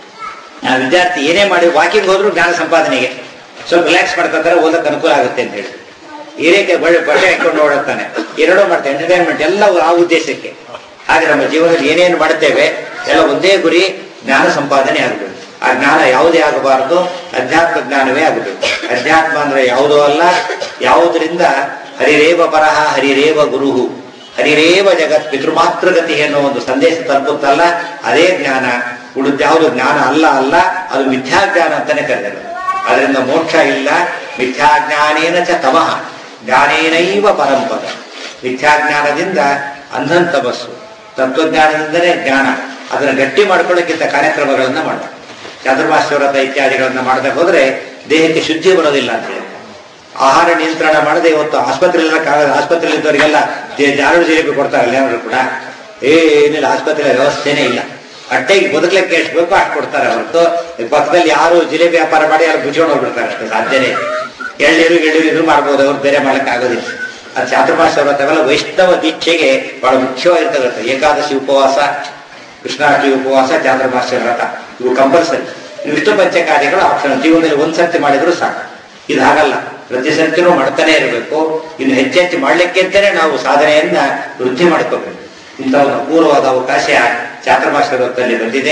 A: ಆ ವಿದ್ಯಾರ್ಥಿ ಏನೇ ಮಾಡಿ ವಾಕಿಂಗ್ ಹೋದ್ರು ಜ್ಞಾನ ಸಂಪಾದನೆಗೆ ಸ್ವಲ್ಪ ರಿಲ್ಯಾಕ್ಸ್ ಮಾಡ್ಕೊತಾರೆ ಓದಕ್ಕೆ ಅನುಕೂಲ ಆಗುತ್ತೆ ಅಂತ ಹೇಳಿ ಏನೇಕೆ ಬಳೆ ಬಟ್ಟೆ ಹಾಕೊಂಡು ಓಡುತ್ತಾನೆ ಎರಡೂ ಮಾಡ್ತಾರೆ ಎಂಟರ್ಟೈನ್ಮೆಂಟ್ ಎಲ್ಲ ಆ ಉದ್ದೇಶಕ್ಕೆ ಹಾಗೆ ನಮ್ಮ ಜೀವನದಲ್ಲಿ ಏನೇನು ಮಾಡ್ತೇವೆ ಎಲ್ಲ ಒಂದೇ ಗುರಿ ಜ್ಞಾನ ಸಂಪಾದನೆ ಆಗಬೇಕು ಆ ಜ್ಞಾನ ಯಾವುದೇ ಆಗಬಾರದು ಅಧ್ಯಾತ್ಮ ಜ್ಞಾನವೇ ಆಗಬೇಕು ಅಧ್ಯಾತ್ಮ ಅಂದ್ರೆ ಯಾವುದೋ ಅಲ್ಲ ಯಾವುದರಿಂದ ಹರಿರೇವ ಪರಹ ಹರಿರೇವ ಗುರುಹು ಹರಿರೇವ ಜಗತ್ ಪಿತೃಮಾತೃಗತಿ ಎನ್ನುವ ಒಂದು ಸಂದೇಶ ತಲುಪುತ್ತಲ್ಲ ಅದೇ ಜ್ಞಾನ ಉಳಿದ್ಯಾವುದು ಜ್ಞಾನ ಅಲ್ಲ ಅಲ್ಲ ಅದು ಮಿಥ್ಯಾಜ್ಞಾನ ಅಂತಾನೆ ಕರೆದರು ಅದರಿಂದ ಮೋಕ್ಷ ಇಲ್ಲ ಮಿಥ್ಯಾಜ್ಞಾನೇನ ಚ ತಮಃ ಜ್ಞಾನೇನೈವ ಪರಂಪದ ಮಿಥ್ಯಾಜ್ಞಾನದಿಂದ ಅಂಧನ್ ತಪಸ್ಸು ತತ್ವಜ್ಞಾನದಿಂದಲೇ ಜ್ಞಾನ ಅದನ್ನು ಗಟ್ಟಿ ಮಾಡ್ಕೊಳ್ಳೋಕ್ಕಿಂತ ಕಾರ್ಯಕ್ರಮಗಳನ್ನ ಮಾಡ ಚಾತುರ್ಮಾಸ್ಯವ್ರತ ಇತ್ಯಾದಿಗಳನ್ನ ಮಾಡದೆ ಹೋದ್ರೆ ದೇಹಕ್ಕೆ ಶುದ್ಧಿ ಬರೋದಿಲ್ಲ ಅಂತ ಹೇಳಿ ಆಹಾರ ನಿಯಂತ್ರಣ ಮಾಡದೆ ಇವತ್ತು ಆಸ್ಪತ್ರೆ ಆಸ್ಪತ್ರೆ ಇದ್ದವರಿಗೆಲ್ಲ ಜಾರು ಜಿಲೇಬಿ ಕೊಡ್ತಾರಲ್ಲ ಏನಾದ್ರು ಕೂಡ ಏನಿಲ್ಲ ಆಸ್ಪತ್ರೆ ವ್ಯವಸ್ಥೆನೇ ಇಲ್ಲ ಹೊಟ್ಟೆಗೆ ಬದುಕಲಿಕ್ಕೆ ಎಷ್ಟು ಬೇಕೋ ಅಷ್ಟು ಕೊಡ್ತಾರೆ ಹೊರತು ಪಕ್ಕದಲ್ಲಿ ಯಾರು ಜಿಲೇಬಿ ವ್ಯಾಪಾರ ಮಾಡಿ ಯಾರು ಬುಚ್ಕೊಂಡು ಹೋಗ್ಬಿಡ್ತಾರೆ ಅಷ್ಟೇ ಸಾಧ್ಯನೇ ಇಲ್ಲ. ಎಳ್ನೀರು ಗಿಳ್ನೀರು ಇದು ಮಾಡ್ಬೋದು ಅವ್ರು ಬೇರೆ ಮಾಡಕ್ ಆಗೋದಿಲ್ಲ ಅದು ಚಾತುರ್ಮಾಸ ವ್ರತವೆಲ್ಲ ವೈಷ್ಣವ ದೀಕ್ಷೆಗೆ ಬಹಳ ಮುಖ್ಯವಾಗಿರ್ತದೆ ಏಕಾದಶಿ ಉಪವಾಸ ಕೃಷ್ಣಾಷ್ಟಮಿ ಉಪವಾಸ ಚಾತುರ್ಮಾಸ ವ್ರತ ಇವು ಕಂಪಲ್ಸರಿ ವಿಷ್ಣು ಪಂಚಕಾರ್ಯಗಳು ಆಪ್ಷನ್ ಜೀವನದಲ್ಲಿ ಒಂದ್ ಸರ್ತಿ ಮಾಡಿದ್ರು ಸಾಕು ಇದು ಹಾಗಲ್ಲ ಪ್ರತಿ ಸರ್ತಿನೂ ಮಾಡ್ತಾನೆ ಇರಬೇಕು ಇನ್ನು ಹೆಚ್ಚೆಚ್ಚು ಮಾಡ್ಲಿಕ್ಕೆ ಅಂತಾನೆ ನಾವು ಸಾಧನೆಯನ್ನ ವೃದ್ಧಿ ಮಾಡ್ಕೋಬೇಕು ಇಂಥ ಒಂದು ಅಪೂರ್ವವಾದ ಅವಕಾಶ ಚಾತುರ್ಮಾಸ ವ್ರತದಲ್ಲಿ ಬಂದಿದೆ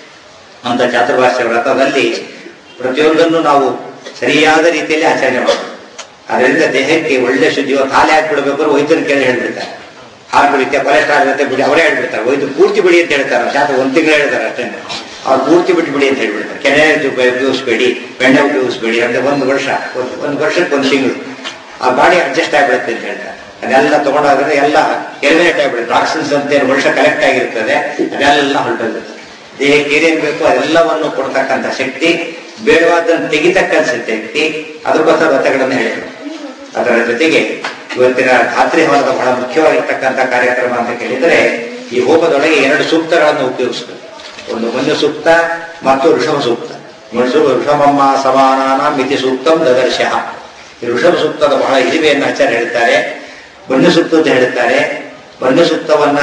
A: ಅಂತ ಚಾತುರ್ಮಾಸ ವ್ರತದಲ್ಲಿ ಪ್ರತಿಯೊಂದನ್ನು ನಾವು ಸರಿಯಾದ ರೀತಿಯಲ್ಲಿ ಆಚರಣೆ ಮಾಡಬೇಕು ಅದರಿಂದ ದೇಹಕ್ಕೆ ಒಳ್ಳೆ ಶುದ್ಧಿ ಇವತ್ತು ಹಾಲೆ ಹಾಕ್ಬಿಡ್ಬೇಕು ವೈದ್ಯರು ಕೇಳಿ ಹೇಳ್ಬಿಡ್ತಾರೆ ಹಾಲು ಬಿಡುತ್ತೆ ಕೊಲೆಸ್ಟ್ರಾಲ್ ಇರುತ್ತೆ ಬಿಡಿ ಅವರೇ ಹೇಳ್ಬಿಡ್ತಾರೆ ವೈದ್ಯರು ಪೂರ್ತಿ ಬಿಡಿ ಅಂತ ಹೇಳ್ತಾರೆ ಶಾಸ್ತ್ರ ಒಂದ್ ತಿಂಗಳು ಹೇಳ್ತಾರೆ ಅಷ್ಟೇ ಅವ್ರು ಪೂರ್ತಿ ಬಿಟ್ಟು ಬಿಡಿ ಅಂತ ಹೇಳ್ಬಿಡ್ತಾರೆ ಕೆನೆ ಉಪಯೋಗಿಸ್ಬೇಡಿ ಬೆಣ್ಣೆ ಉಪಯೋಗಿಸ್ಬೇಡಿ ಅಂದ್ರೆ ಒಂದು ವರ್ಷ ಒಂದು ಒಂದು ವರ್ಷಕ್ಕೆ ಒಂದು ತಿಂಗಳು ಆ ಬಾಡಿ ಅಡ್ಜಸ್ಟ್ ಆಗ್ಬಿಡುತ್ತೆ ಅಂತ ಹೇಳ್ತಾರೆ ಅದೆಲ್ಲ ತಗೊಂಡಾದ್ರೆ ಎಲ್ಲ ಎಲಿಮಿನೇಟ್ ಆಗ್ಬಿಡುತ್ತೆ ಟಾಕ್ಸಿನ್ಸ್ ಅಂತ ಏನು ವರ್ಷ ಕಲೆಕ್ಟ್ ಆಗಿರ್ತದೆ ಅದೆಲ್ಲ ಹೊರಟೋಗುತ್ತೆ ದೇಹಕ್ಕೆ ಏನೇನ್ ಬೇಕು ಅದೆಲ್ಲವನ್ನು ಕೊಡ್ತಕ್ಕಂಥ ಶಕ್ತಿ ಬೇಡವಾದನ್ನು ತೆಗಿತಕ್ಕಂಥ ಶಕ್ತಿ ಅದಕ್ಕೋಸ್ಕರ ವ್ರತಗಳನ್ನು ಹೇಳಿದ್ರು ಅದರ ಜೊತೆಗೆ ಇವತ್ತಿನ ಧಾತ್ರಿ ಹೋಮದ ಬಹಳ ಮುಖ್ಯವಾಗಿರ್ತಕ್ಕಂಥ ಕಾರ್ಯಕ್ರಮ ಅಂತ ಕೇಳಿದರೆ ಈ ಹೋಮದೊಳಗೆ ಎರಡು ಸೂಕ್ತಗಳನ್ನು ಉಪಯೋಗಿಸಬೇಕು ಒಂದು ಮನ್ಯು ಸೂಕ್ತ ಮತ್ತು ಋಷಭ ಸೂಕ್ತ ಮನುಷ್ಯ ಋಷಭಮ್ಮ ಸಮಾನಾನ ಮಿತಿ ಸೂಕ್ತಂ ದದರ್ಶ ಈ ಋಷಭ ಸೂಕ್ತದ ಬಹಳ ಹಿರಿಮೆಯನ್ನು ಆಚಾರ್ಯ ಹೇಳ್ತಾರೆ ಮನ್ಯು ಸೂಕ್ತ ಅಂತ ಹೇಳ್ತಾರೆ ಮನ್ಯು ಸೂಕ್ತವನ್ನ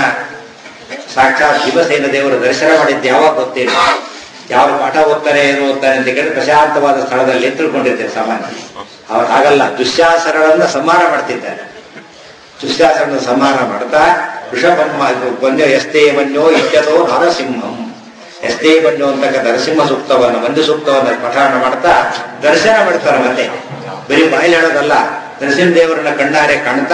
A: ಸಾಕ್ಷಾತ್ ಭೀಮಸೇನ ದೇವರು ದರ್ಶನ ಮಾಡಿದ್ದು ಯಾವಾಗ ಗೊತ್ತೇನು ಯಾವ ಪಾಠ ಓದ್ತಾರೆ ಏನು ಓದ್ತಾರೆ ಅಂತ ಕೇಳಿದ್ರೆ ಪ್ರಶಾಂತವಾದ ಸ್ಥಳದಲ್ಲಿ ತಿಳ್ಕೊಂಡಿರ್ತೇವೆ ಸಾಮಾನ್ಯ ಅವ್ರು ಹಾಗಲ್ಲ ದುಶ್ಯಾಸನಗಳನ್ನ ಸಂಹಾರ ಮಾಡ್ತಿದ್ದಾರೆ ದುಶ್ಯಾಸನ ಸಂಹಾರ ಮಾಡ್ತಾ ವೃಷಭಮ್ಮ ಬಂದ್ಯೋ ಎಸ್ತೇ ಮನ್ಯೋ ಇತ್ಯದೋ ನರಸಿಂಹಂ ಎಸ್ತೇ ಮನ್ಯೋ ಅಂತಕ್ಕ ನರಸಿಂಹ ಸೂಕ್ತವನ್ನು ಮಂದು ಸೂಕ್ತವನ್ನು ಪಠಾಣ ಮಾಡ್ತಾ ದರ್ಶನ ಮಾಡ್ತಾರೆ ಮತ್ತೆ ಬರೀ ಬಾಯಲ್ಲಿ ಹೇಳೋದಲ್ಲ ನರಸಿಂಹದೇವರನ್ನ ಕಣ್ಣಾರೆ ಕಾಣ್ತಾ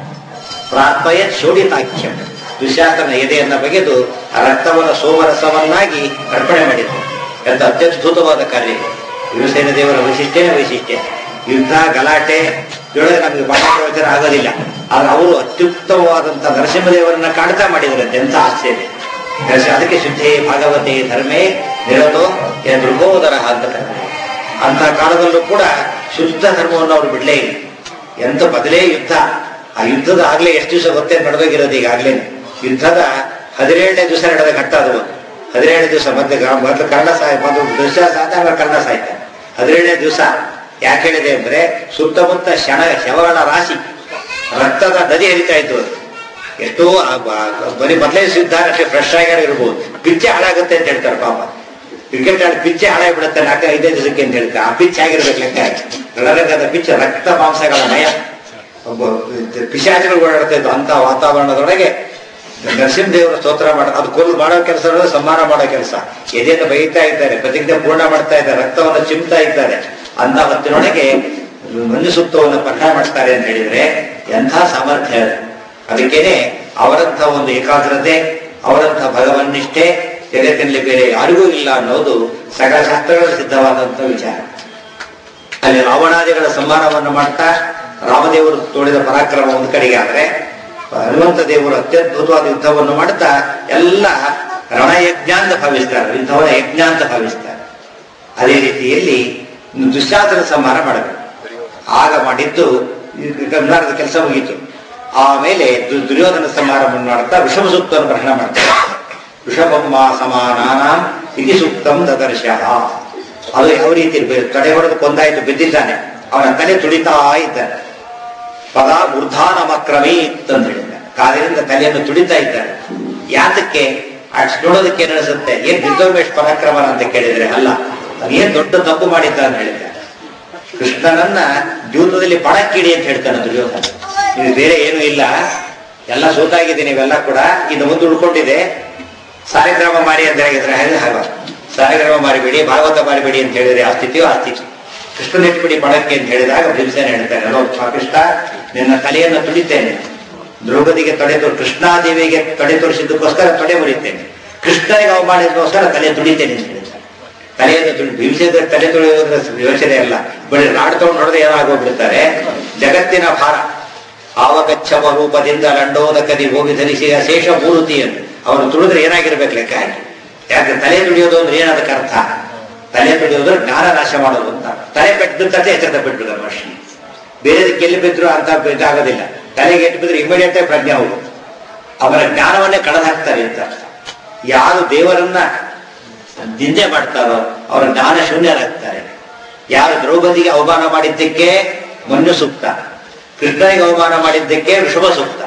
A: ಪ್ರಾತ್ಮಯ ಶೋಡಿತಾಖ್ಯಂ ದುಶ್ಯಾಸನ ಎದೆಯನ್ನ ಬಗೆದು ಆ ರಕ್ತವನ್ನು ಸೋಮರಸವನ್ನಾಗಿ ಅರ್ಪಣೆ ಮಾಡಿದ್ರು ಎಂತ ಅತ್ಯದ್ಭುತವಾದ ಕಾರ್ಯ ಇದು. ವಿಭೀಷಣ ದೇವರ ವೈಶಿಷ್ಟ್ಯನೇ ವೈಶಿಷ್ಟ್ಯ ಯುದ್ಧ ಗಲಾಟೆ ಇದರೊಳಗೆ ನಮಗೆ ಪಾಠ ಪ್ರವಚನ ಆಗೋದಿಲ್ಲ ಆದ್ರೆ ಅವರು ಅತ್ಯುತ್ತಮವಾದಂತ ನರಸಿಂಹದೇವರನ್ನ ಕಾಣ್ತಾ ಮಾಡಿದ್ರಂತೆ ಎಂತ ಆಶ್ಚರ್ಯ ನರಸಿಂಹ- ಅದಕ್ಕೆ ಶುದ್ಧೇ ಭಾಗವತೆ ಧರ್ಮೇ ನಿರತೋ ದೃಗೋದರ ಅಂತ ಕರೀತಾರೆ ಅಂತ ಕಾಲದಲ್ಲೂ ಕೂಡ ಶುದ್ಧ ಧರ್ಮವನ್ನು ಅವರು ಬಿಡ್ಲೇ ಇಲ್ಲ ಎಂತ ಬದಲೇ ಯುದ್ಧ ಆ ಯುದ್ಧದ ಆಗ್ಲೇ ಎಷ್ಟು ದಿವಸ ಗೊತ್ತೇ ನಡೆದೋಗಿರೋದು ಈಗಾಗ್ಲೇ ಯುದ್ಧದ ಹದಿನೇಳನೇ ದಿವಸ ನಡೆದ ಘಟ್ಟ ಅದು ಒಂದು. ಹದಿನೇಳನೇ ದಿವಸ ಮತ್ತೆ ಗ- ಮೊದಲು ಕರ್ಣ ಸಾಯ ಮೊದಲು ದುಶ್ಯಾಸ ಆದಾಗ ಕರ್ಣ ಸಾಯ್ತಾನೆ ಹದಿನೇಳನೇ ದಿವಸ ಯಾಕೆ ಹೇಳಿದೆ ಅಂದ್ರೆ ಸುತ್ತಮುತ್ತ ಶಣ ಶವಗಳ ರಾಶಿ ರಕ್ತದ ನದಿ ಹರಿತಾ ಇತ್ತು ಅದು ಎಷ್ಟೋ ಆ ಬ- ಬರೀ ಮೊದಲೇ ಸಿದ್ಧ ಅಷ್ಟೇ ಫ್ರೆಶ್ ಆಗಿ ಇರ್ಬೋದು ಪಿಚ್ಚೆ ಹಾಳಾಗುತ್ತೆ ಅಂತ ಹೇಳ್ತಾರೆ ಪಾಪ ಕ್ರಿಕೆಟ್ ಆಡಿ ಪಿಚ್ಚೆ ಹಾಳಾಗ್ಬಿಡುತ್ತೆ ನಾಲ್ಕು ಐದೈದು ದಿವಸಕ್ಕೆ ಅಂತ ಹೇಳ್ತಾರೆ ಆ ಪಿಚ್ ಆಗಿರ್ಬೇಕು ಲೆಕ್ಕ ರಣರಂಗದ ಪಿಚ್ ರಕ್ತ ಮಾಂಸಗಳ ಮಯ ಒಬ್ಬ ಪಿಶಾಚಿಗಳು ಓಡಾಡ್ತಾ ಇದ್ದು ಅಂತ ವಾತಾವರಣದೊಳಗೆ ನರಸಿಂಹದೇವರ ಸ್ತೋತ್ರ ಮಾಡ ಅದು ಕೊಲ್ಲು ಮಾಡೋ ಕೆಲಸ ಅನ್ನೋದು ಸಂಹಾರ ಮಾಡೋ ಕೆಲಸ ಎದೆಯನ್ನು ಬೈತಾ ಇದ್ದಾರೆ ಪ್ರತಿಜ್ಞೆ ಪೂರ್ಣ ಮಾಡ್ತಾ ಇದ್ದಾರೆ ರಕ್ತವನ್ನು ಚಿಮ್ತಾ ಇದ್ದಾರೆ ಅಂತ ಹೊತ್ತಿನೊಳಗೆ ಮಂಜು ಸೂಕ್ತವನ್ನು ಪಠಣ ಮಾಡ್ತಾರೆ ಅಂತ ಹೇಳಿದ್ರೆ ಎಂಥ ಸಾಮರ್ಥ್ಯ ಅದು ಅದಕ್ಕೇನೆ ಅವರಂಥ ಒಂದು ಏಕಾಗ್ರತೆ ಅವರಂಥ ಭಗವನ್ನಿಷ್ಠೆ ಜಗತ್ತಿನಲ್ಲಿ ಬೇರೆ ಯಾರಿಗೂ ಇಲ್ಲ ಅನ್ನೋದು ಸಕಲ ಶಾಸ್ತ್ರಗಳ ಸಿದ್ಧವಾದಂಥ ವಿಚಾರ ಅಲ್ಲಿ ರಾವಣಾದಿಗಳ ಸಂಹಾರವನ್ನು ಮಾಡ್ತಾ ರಾಮದೇವರು ತೋಳಿದ ಪರಾಕ್ರಮ ಒಂದು ಕಡೆಗೆ ಆದ್ರೆ ಹನುಮಂತ ದೇವರು ಅತ್ಯದ್ಭುತವಾದ ಯುದ್ಧವನ್ನು ಮಾಡ್ತಾ ಎಲ್ಲ ರಣಯಜ್ಞ ಅಂತ ಭಾವಿಸ್ತಾರೆ ಯುದ್ಧವನ್ನ ಯಜ್ಞ ಅಂತ ಭಾವಿಸ್ತಾರೆ ಅದೇ ರೀತಿಯಲ್ಲಿ ದುಶ್ಯಾಸನ ಸಂಹಾರ ಮಾಡಬೇಕು ಆಗ ಮಾಡಿದ್ದು ಗಂಗಾರದ ಕೆಲಸ ಮುಗೀತು ಆಮೇಲೆ ದು- ದುರ್ಯೋಧನ ಸಂಹಾರವನ್ನು ಮಾಡ್ತಾ ವಿಷಮ ಸೂಕ್ತವನ್ನು ಗ್ರಹಣ ಮಾಡ್ತಾರೆ ವೃಷಭಮ್ಮ ಸಮಾನಾನಾಂ ಇತಿ ಸೂಕ್ತಂ ದದರ್ಶ ಅದು ಯಾವ ರೀತಿ ಇರ್ಬೇಕು ತಡೆ ಹೊಡೆದು ಕೊಂದಾಯ್ತು ಬಿದ್ದಿದ್ದಾನೆ ಅವನ ತಲೆ ತುಳಿತಾ ಇದ್ದಾನೆ ಪದ ಊರ್ಧಾನಮಕ್ರಮೇ ಅಂತ ಹೇಳಿದ್ದಾರೆ ಕಾಲಿನಿಂದ ತಲೆಯನ್ನು ತುಳಿತಾ ಇದ್ದಾರೆ ಯಾತಕ್ಕೆ ಅಷ್ಟು ನೋಡೋದಕ್ಕೆ ಏನ್ ಅನಿಸುತ್ತೆ ಏನ್ ಬಿದ್ದೋರ್ಮೇಶ್ ಪರಾಕ್ರಮನ ಅಂತ ಕೇಳಿದ್ರೆ ಅಲ್ಲ ಏನ್ ದೊಡ್ಡ ತಪ್ಪು ಮಾಡಿದ್ದ ಅಂತ ಹೇಳಿದ್ದಾರೆ ಕೃಷ್ಣನನ್ನ ಜೂತದಲ್ಲಿ ಪಣಕ್ಕಿಡಿ ಅಂತ ಹೇಳ್ತಾನೆ ದುರ್ಯೋಧನ ಇದು ಬೇರೆ ಏನೂ ಇಲ್ಲ ಎಲ್ಲ ಸೋತಾಗಿದೆ ನೀವೆಲ್ಲ ಕೂಡ ಇದು ಮುಂದೆ ಉಳ್ಕೊಂಡಿದೆ ಸಾಲಿಗ್ರಾಮ ಮಾರಿ ಅಂತ ಹೇಳಿದ್ರೆ ಹಾಗೆ ಹಾಗ ಸಾಲಿಗ್ರಾಮ ಮಾರಿಬೇಡಿ ಭಾಗವತ ಮಾರಿಬೇಡಿ ಅಂತ ಹೇಳಿದ್ರೆ ಆ ಸ್ಥಿತಿಯೋ ಆ ಸ್ಥಿತಿ ಕೃಷ್ಣನ ಇಟ್ಬಿಡಿ ಪಣಕ್ಕೆ ಅಂತ ಹೇಳಿದಾಗ ಭೀಮಸೇನ ಹೇಳ್ತಾನೆ ನೋಡ್ ಪಾಪಿಷ್ಟ ನಿನ್ನ ತಲೆಯನ್ನು ತುಳಿತೇನೆ ದ್ರೌಪದಿಗೆ ತೊಡೆ ತೋ ಕೃಷ್ಣಾದೇವಿಗೆ ತೊಡೆ ತೋರಿಸಿದ್ದಕ್ಕೋಸ್ಕರ ತೊಡೆ ಮುರಿತೇನೆ ಕೃಷ್ಣನಿಗೆ ಅವಮಾನಕ್ಕೋಸ್ಕರ ತಲೆ ತುಳಿತೇನೆ ಅಂತ ಹೇಳಿದ್ದಾರೆ ತಲೆಯನ್ನು ತುಳಿ ಭೀಮಸೇನ ತಲೆ ತುಳಿಯೋದ್ರ ಯೋಚನೆ ಅಲ್ಲ ಬರೀ ನಾಡ್ ತಗೊಂಡು ನೋಡದೆ ಏನಾಗೋಗ್ಬಿಡ್ತಾರೆ ಜಗತ್ತಿನ ಭಾರ ಆವಗಚ್ಚವ ರೂಪದಿಂದ ಲಂಡೋದಕದಿ ಹೋಗಿ ಧರಿಸಿ ಅಶೇಷ ಮೂರುತಿಯನ್ನು ಅವನು ತುಳಿದ್ರೆ ಏನಾಗಿರ್ಬೇಕು ಲೆಕ್ಕ ಹಾಕಿ ಯಾಕೆ ತಲೆ ತುಳಿಯೋದು ಅಂದ್ರೆ ಏನದಕ್ಕೆ ಅರ್ಥ ತಲೆ ತುಳಿಯೋದು ಜ್ಞಾನ ನಾಶ ಮಾಡೋದು ಅಂತ ತಲೆ ಪೆಟ್ಟು ಬಿದ್ದತ್ತೆ ಎಚ್ಚರದ ಪೆಟ್ಟು ಮನುಷ್ಯ ಬೇರೆದಕ್ಕೆ ಎಲ್ಲಿ ಬಿದ್ರು ಅಂತ ಇದಾಗೋದಿಲ್ಲ ತಲೆಗೆ ಎಟ್ಟು ಬಿದ್ರೆ ಇಮಿಡಿಯೇಟ್ ಆಗಿ ಪ್ರಜ್ಞೆ ಹೋಗುತ್ತೆ ಅವರ ಜ್ಞಾನವನ್ನೇ ಕಳೆದು ಹಾಕ್ತಾರೆ ಅಂತ ಅರ್ಥ. ಯಾರು ದೇವರನ್ನ ನಿಂದೆ ಮಾಡ್ತಾರೋ ಅವರ ಜ್ಞಾನ ಶೂನ್ಯರಾಗ್ತಾರೆ ಯಾರು ದ್ರೌಪದಿಗೆ ಅವಮಾನ ಮಾಡಿದ್ದಕ್ಕೆ ಮನ್ಯು ಸೂಕ್ತ ಕೃಷ್ಣನಿಗೆ ಅವಮಾನ ಮಾಡಿದ್ದಕ್ಕೆ ವೃಷಭ ಸೂಕ್ತ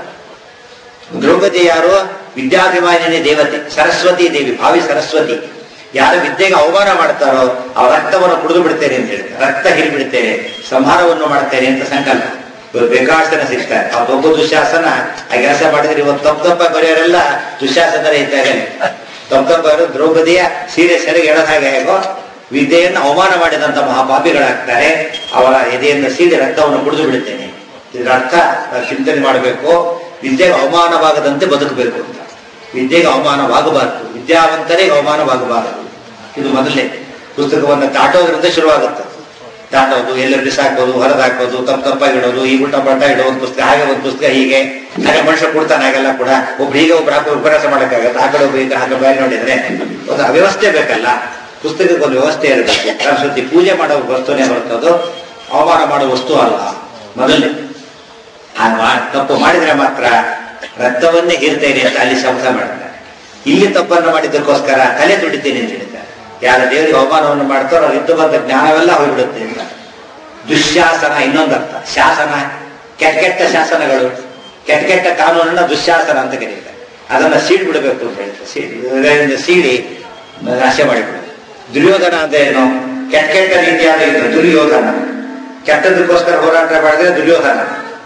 A: ದ್ರೌಪದಿ ಯಾರು ವಿದ್ಯಾಭಿಮಾನಿನಿ ದೇವತೆ ಸರಸ್ವತಿ ದೇವಿ ಭಾವಿ ಸರಸ್ವತಿ ಯಾರು ವಿದ್ಯೆಗೆ ಅವಮಾನ ಮಾಡ್ತಾರೋ ಆ ರಕ್ತವನ್ನು ಕುಡಿದು ಬಿಡ್ತೇನೆ ಅಂತ ಹೇಳ್ತಾರೆ ರಕ್ತ ಹಿರಿಬಿಡ್ತೇನೆ ಸಂಹಾರವನ್ನು ಮಾಡ್ತೇನೆ ಅಂತ ಸಂಕಲ್ಪ ಇವ್ರು ಬೇಕಾಸನ ಸಿಗ್ತಾರೆ ಆ ದೊಡ್ಡ ದುಶ್ಯಾಸನ ಆ ಕೆಲಸ ಮಾಡಿದ್ರೆ ಇವತ್ತು ತಪ್ಪು ತಪ್ಪ ಬರೆಯೋರೆಲ್ಲ ದುಶ್ಯಾಸನರೇ ಇದ್ದಾರೆ ತಪ್ಪು ತಪ್ಪರು ದ್ರೌಪದಿಯ ಸೀರೆ ಸೆರೆಗೆ ಎಳೆದ ಹಾಗೆ ಹೇಗೋ ವಿದ್ಯೆಯನ್ನು ಅವಮಾನ ಮಾಡಿದಂತ ಮಹಾಪಾಪಿಗಳಾಗ್ತಾರೆ ಅವರ ಎದೆಯಿಂದ ಸೀರೆ ರಕ್ತವನ್ನು ಕುಡಿದು ಬಿಡುತ್ತೇನೆ ಇದರ ಅರ್ಥ ನಾವು ಚಿಂತನೆ ಮಾಡಬೇಕು ವಿದ್ಯೆಗೆ ಅವಮಾನವಾಗದಂತೆ ಬದುಕಬೇಕು ಅಂತ ವಿದ್ಯೆಗೆ ಅವಮಾನವಾಗಬಾರದು ವಿದ್ಯಾವಂತರಿಗೆ ಅವಮಾನವಾಗಬಾರದು ಇದು ಮೊದಲೇ ಪುಸ್ತಕವನ್ನು ದಾಟೋದ್ರಿಂದ ಶುರುವಾಗುತ್ತೆ ದಾಟೋದು ಎಲ್ಲರೂ ಬಿಸಾಕೋದು ಹೊರದಾಕೋದು ತಪ್ಪು ತಪ್ಪಾಗಿ ಇಡೋದು ಈ ಉಲ್ಟಾ ಪಲ್ಟಾ ಇಡೋ ಒಂದು ಪುಸ್ತಕ ಹಾಗೆ ಒಂದು ಪುಸ್ತಕ ಹೀಗೆ ಹಾಗೆ ಮನುಷ್ಯ ಕೊಡ್ತಾನೆ ಹಾಗೆಲ್ಲ ಕೂಡ ಒಬ್ರು ಹೀಗೆ ಒಬ್ರು ಹಾಕೋ ಉಪನ್ಯಾಸ ಮಾಡಕ್ಕಾಗತ್ತೆ ಆ ಕಡೆ ಒಬ್ರು ಈಗ ಹಾಗೆ ಬೇರೆ ನೋಡಿದ್ರೆ ಒಂದು ಅವ್ಯವಸ್ಥೆ ಬೇಕಲ್ಲ ಪುಸ್ತಕಕ್ಕೆ ಒಂದು ವ್ಯವಸ್ಥೆ ಇರಬೇಕು ಸರಸ್ವತಿ ಪೂಜೆ ಮಾಡೋ ವಸ್ತುನೇ ಹೊರತದು ಅವಮಾನ ಮಾಡೋ ವಸ್ತು ಅಲ್ಲ ಮೊದಲನೇ ಹಾಗೆ ಮಾ- ತಪ್ಪು ಮಾಡಿದ್ರೆ ಮಾತ್ರ ರಕ್ತವನ್ನೇ ಹೀರ್ತೇನೆ ಅಂತ ಅಲ್ಲಿ ಶಬ್ದ ಮಾಡ್ತಾರೆ ಇಲ್ಲಿ ತಪ್ಪನ್ನು ಮಾಡಿದ್ದಕ್ಕೋಸ್ಕರ ತಲೆ ತುಡಿತೇನೆ ಅಂತ ಹೇಳ್ತಾರೆ ಯಾರ ದೇವರಿಗೆ ಅವಮಾನವನ್ನು ಮಾಡ್ತಾರೋ ಅವ್ರ ಇದ್ದು ಬಂದ ಜ್ಞಾನವೆಲ್ಲ ಹೋಗ್ಬಿಡುತ್ತೆ ಅಂತ ದುಶ್ಯಾಸನ ಇನ್ನೊಂದರ್ಥ ಶಾಸನ ಕೆಟ್ಟ ಕೆಟ್ಟ ಶಾಸನಗಳು ಕೆಟ್ಟ ಕೆಟ್ಟ ಕಾನೂನನ್ನ ದುಶ್ಯಾಸನ ಅಂತ ಕರೀತಾರೆ ಅದನ್ನ ಸೀಡ್ ಬಿಡಬೇಕು ಅಂತ ಹೇಳ್ತಾರೆ ಸೀಡ್ ಇದರಿಂದ ಸೀಡಿ ನಾಶ ಮಾಡಿಬಿಡೋದು ದುರ್ಯೋಧನ ಅಂದ್ರೆ ಏನು ಕೆಟ್ಟ ಕೆಟ್ಟ ರೀತಿಯಾದ ಇದು ದುರ್ಯೋಧನ ಕೆಟ್ಟದಕ್ಕೋಸ್ಕರ ಹೋರಾಟ ಮಾಡಿದ್ರೆ ದುರ್ಯೋಧನ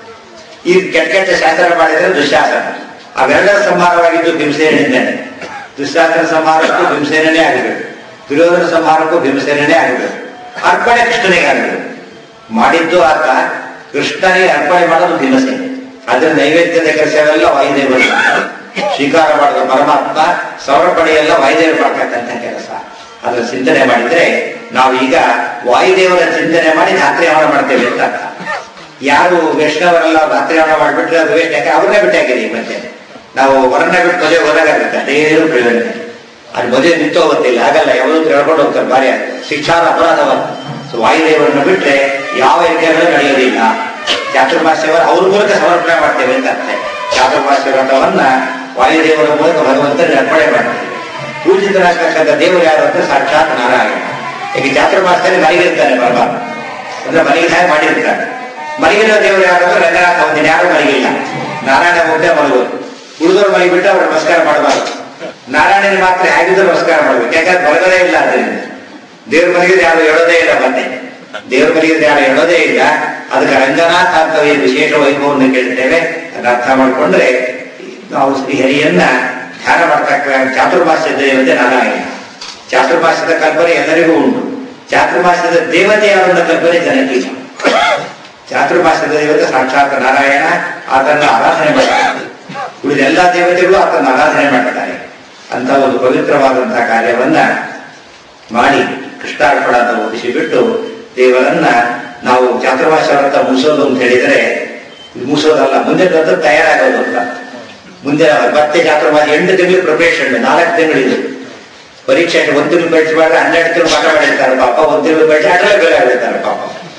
A: ಈ ಕೆಟ್ಟ ಕೆಟ್ಟ ಶಾಸನ ಮಾಡಿದ್ರೆ ದುಶ್ಯಾಸನ ಅವೆರಡರ ಸಂಹಾರವಾಗಿದ್ದು ಭೀಮಸೇನಿಂದನೇ ದುಶ್ಯಾಸನ ಸಂಹಾರಕ್ಕೂ ಭೀಮಸೇನೇ ಆಗಬೇಕು ದುರ್ಯೋಧನ ಸಂಹಾರಕ್ಕೂ ಭೀಮಸೇನೇ ಆಗಬೇಕು ಅರ್ಪಣೆ ಕೃಷ್ಣನಿಗೆ ಆಗಬೇಕು ಮಾಡಿದ್ದು ಆತ ಕೃಷ್ಣನಿಗೆ ಅರ್ಪಣೆ ಮಾಡೋದು ಭೀಮಸೇನೆ ಅದ್ರ ನೈವೇದ್ಯದ ಕೆಲಸವೆಲ್ಲ ವಾಯುದೇವರು ಸ್ವೀಕಾರ ಮಾಡಿದ ಪರಮಾತ್ಮ ಸಮರ್ಪಣೆ ಎಲ್ಲ ವಾಯುದೇವರು ಮಾಡ್ತಕ್ಕಂಥ ಕೆಲಸ ಅದರ ಚಿಂತನೆ ಮಾಡಿದ್ರೆ ನಾವು ಈಗ ವಾಯುದೇವರ ಚಿಂತನೆ ಮಾಡಿ ರಾತ್ರಿ ಹವನ ಮಾಡ್ತೇವೆ ಅಂತ ಅರ್ಥ. ಯಾರು ವೈಷ್ಣವರೆಲ್ಲ ರಾತ್ರಿ ಹವನ ಮಾಡಿಬಿಟ್ರೆ ಅದು ವೇಸ್ಟ್ ಯಾಕೆ ಅವ್ರನ್ನೇ ಬಿಟ್ಟಾಕಿರಿ ಈ ಮಧ್ಯೆ ನಾವು ಹೊರನ್ನ ಬಿಟ್ಟು ಮದುವೆ ಹೋದಾಗುತ್ತೆ ಅದೇನು ಪ್ರಯೋಜನ ಅದು ಮದುವೆ ನಿಂತು ಹೋಗುತ್ತಿಲ್ಲ ಹಾಗಲ್ಲ ಯಾವುದು ಹೇಳ್ಕೊಂಡು ಹೋಗ್ತಾರೆ ಭಾರಿ ಶಿಕ್ಷಾರ ಅಪರಾಧವಲ್ಲ ಸೊ ವಾಯುದೇವರನ್ನು ಬಿಟ್ರೆ ಯಾವ ಯಜ್ಞಗಳು ನಡೆಯೋದಿಲ್ಲ ಚಾತುರ್ಮಾಸ್ಯವ ಅವ್ರ ಮೂಲಕ ಸಮರ್ಪಣೆ ಮಾಡ್ತೇವೆ ಅಂತ ಅರ್ಥ ಚಾತುರ್ಮಾಸ್ಯ ವ್ರತವನ್ನ ವಾಯುದೇವರ ಮೂಲಕ ಭಗವಂತನ ಅರ್ಪಣೆ ಮಾಡ್ತೇವೆ ಪೂಜಿತರಾಗ್ತಕ್ಕಂಥ ದೇವರು ಯಾರು ಅಂದ್ರೆ ಸಾಕ್ಷಾತ್ ನಾರಾಯಣ ಈಗ ಚಾತುರ್ಮಾಸದಲ್ಲಿ ಮನೆಗಿರ್ತಾನೆ ಪರಮಾತ್ಮ ಅಂದ್ರೆ ಮನೆಗೆ ಸಹಾಯ ಮಾಡಿರ್ತಾನೆ ಮನೆಗಿರೋ ದೇವರು ಯಾರು ಅಂದ್ರೆ ರಂಗನಾಥ ಒಂದಿನ ಯಾರು ಮನೆಗಿಲ್ಲ ನಾರಾಯಣ ಒಬ್ಬನೇ ಮಲಗೋದು ಉಳಿದವ್ರು ಮಲಗಿಬಿಟ್ಟು ಅವ್ರು ನಮಸ್ಕಾರ ಮಾಡಬಾರ್ದು ನಾರಾಯಣನಿಗೆ ಮಾತ್ರ ಹೇಗಿದ್ರು ನಮಸ್ಕಾರ ಮಾಡ್ಬೇಕು ಯಾಕಂದ್ರೆ ಮಲಗದೇ ಇಲ್ಲ ಅದರಿಂದ ದೇವ್ರ ಮನೆಗೆ ಯಾರು ಹೇಳೋದೇ ಇಲ್ಲ ಮತ್ತೆ ದೇವ್ರ ಮನೆಗೆ ಯಾರು ಹೇಳೋದೇ ಇಲ್ಲ ಅದಕ್ಕೆ ರಂಗನಾಥ ಅಂತ ಈ ವಿಶೇಷ ವೈಭವವನ್ನು ಕೇಳ್ತೇವೆ ಅದನ್ನ ಅರ್ಥ ಮಾಡಿಕೊಂಡ್ರೆ ನಾವು ಶ್ರೀಹರಿಯನ್ನ ಧ್ಯಾನ ಮಾಡ್ತಕ್ಕ ಚಾತುರ್ಮಾಸ್ಯ ದೇವತೆ ನಾರಾಯಣ ಚಾತುರ್ಮಾಸ್ಯದ ಕಲ್ಪನೆ ಎಲ್ಲರಿಗೂ ಉಂಟು ಚಾತುರ್ಮಾಸ್ಯದ ದೇವತೆ ಯಾರನ್ನ ಕಲ್ಪನೆ ಜನಕ್ಕಿಲ್ಲ ಚಾತುರ್ಮಾಸ್ಯದ ದೇವತೆ ಸಾಕ್ಷಾತ್ ನಾರಾಯಣ ಆತನ ಆರಾಧನೆ ಮಾಡ್ತಾರೆ ಉಳಿದೆಲ್ಲ ದೇವತೆಗಳು ಆತನ ಆರಾಧನೆ ಮಾಡ್ತಾರೆ ಅಂತ ಒಂದು ಪವಿತ್ರವಾದಂತಹ ಕಾರ್ಯವನ್ನ ಮಾಡಿ ಕೃಷ್ಣಾರ್ಪಣ ಅಂತ ಒಪ್ಪಿಸಿ ಬಿಟ್ಟು ದೇವರನ್ನ ನಾವು ಚಾತುರ್ಮಾಸ ವ್ರತ ಮುಗಿಸೋದು ಅಂತ ಹೇಳಿದರೆ ಇದು ಮುಗಿಸೋದಲ್ಲ ಮುಂದೆ ವ್ರತ ತಯಾರಾಗೋದು ಅಂತ ಮುಂದೆ ಮತ್ತೆ ಚಾತುರ್ಮಾಸ ಎಂಟು ತಿಂಗಳು ಪ್ರಿಪರೇಷನ್ ನಾಲ್ಕು ತಿಂಗಳಿದೆ ಪರೀಕ್ಷೆ ಒಂದು ತಿಂಗಳು ಬೆಳೆಸಿ ಮಾಡಿದ್ರೆ ಹನ್ನೆರಡು ತಿಂಗಳು ಪಾಠ ಮಾಡಿರ್ತಾರೆ ಪಾಪ ಒಂದು ತಿಂಗಳು ಬೆಳೆಸಿ ಅಷ್ಟೇ ಬೇರೆ ಆಗಿರ್ತಾರೆ ಪಾಪ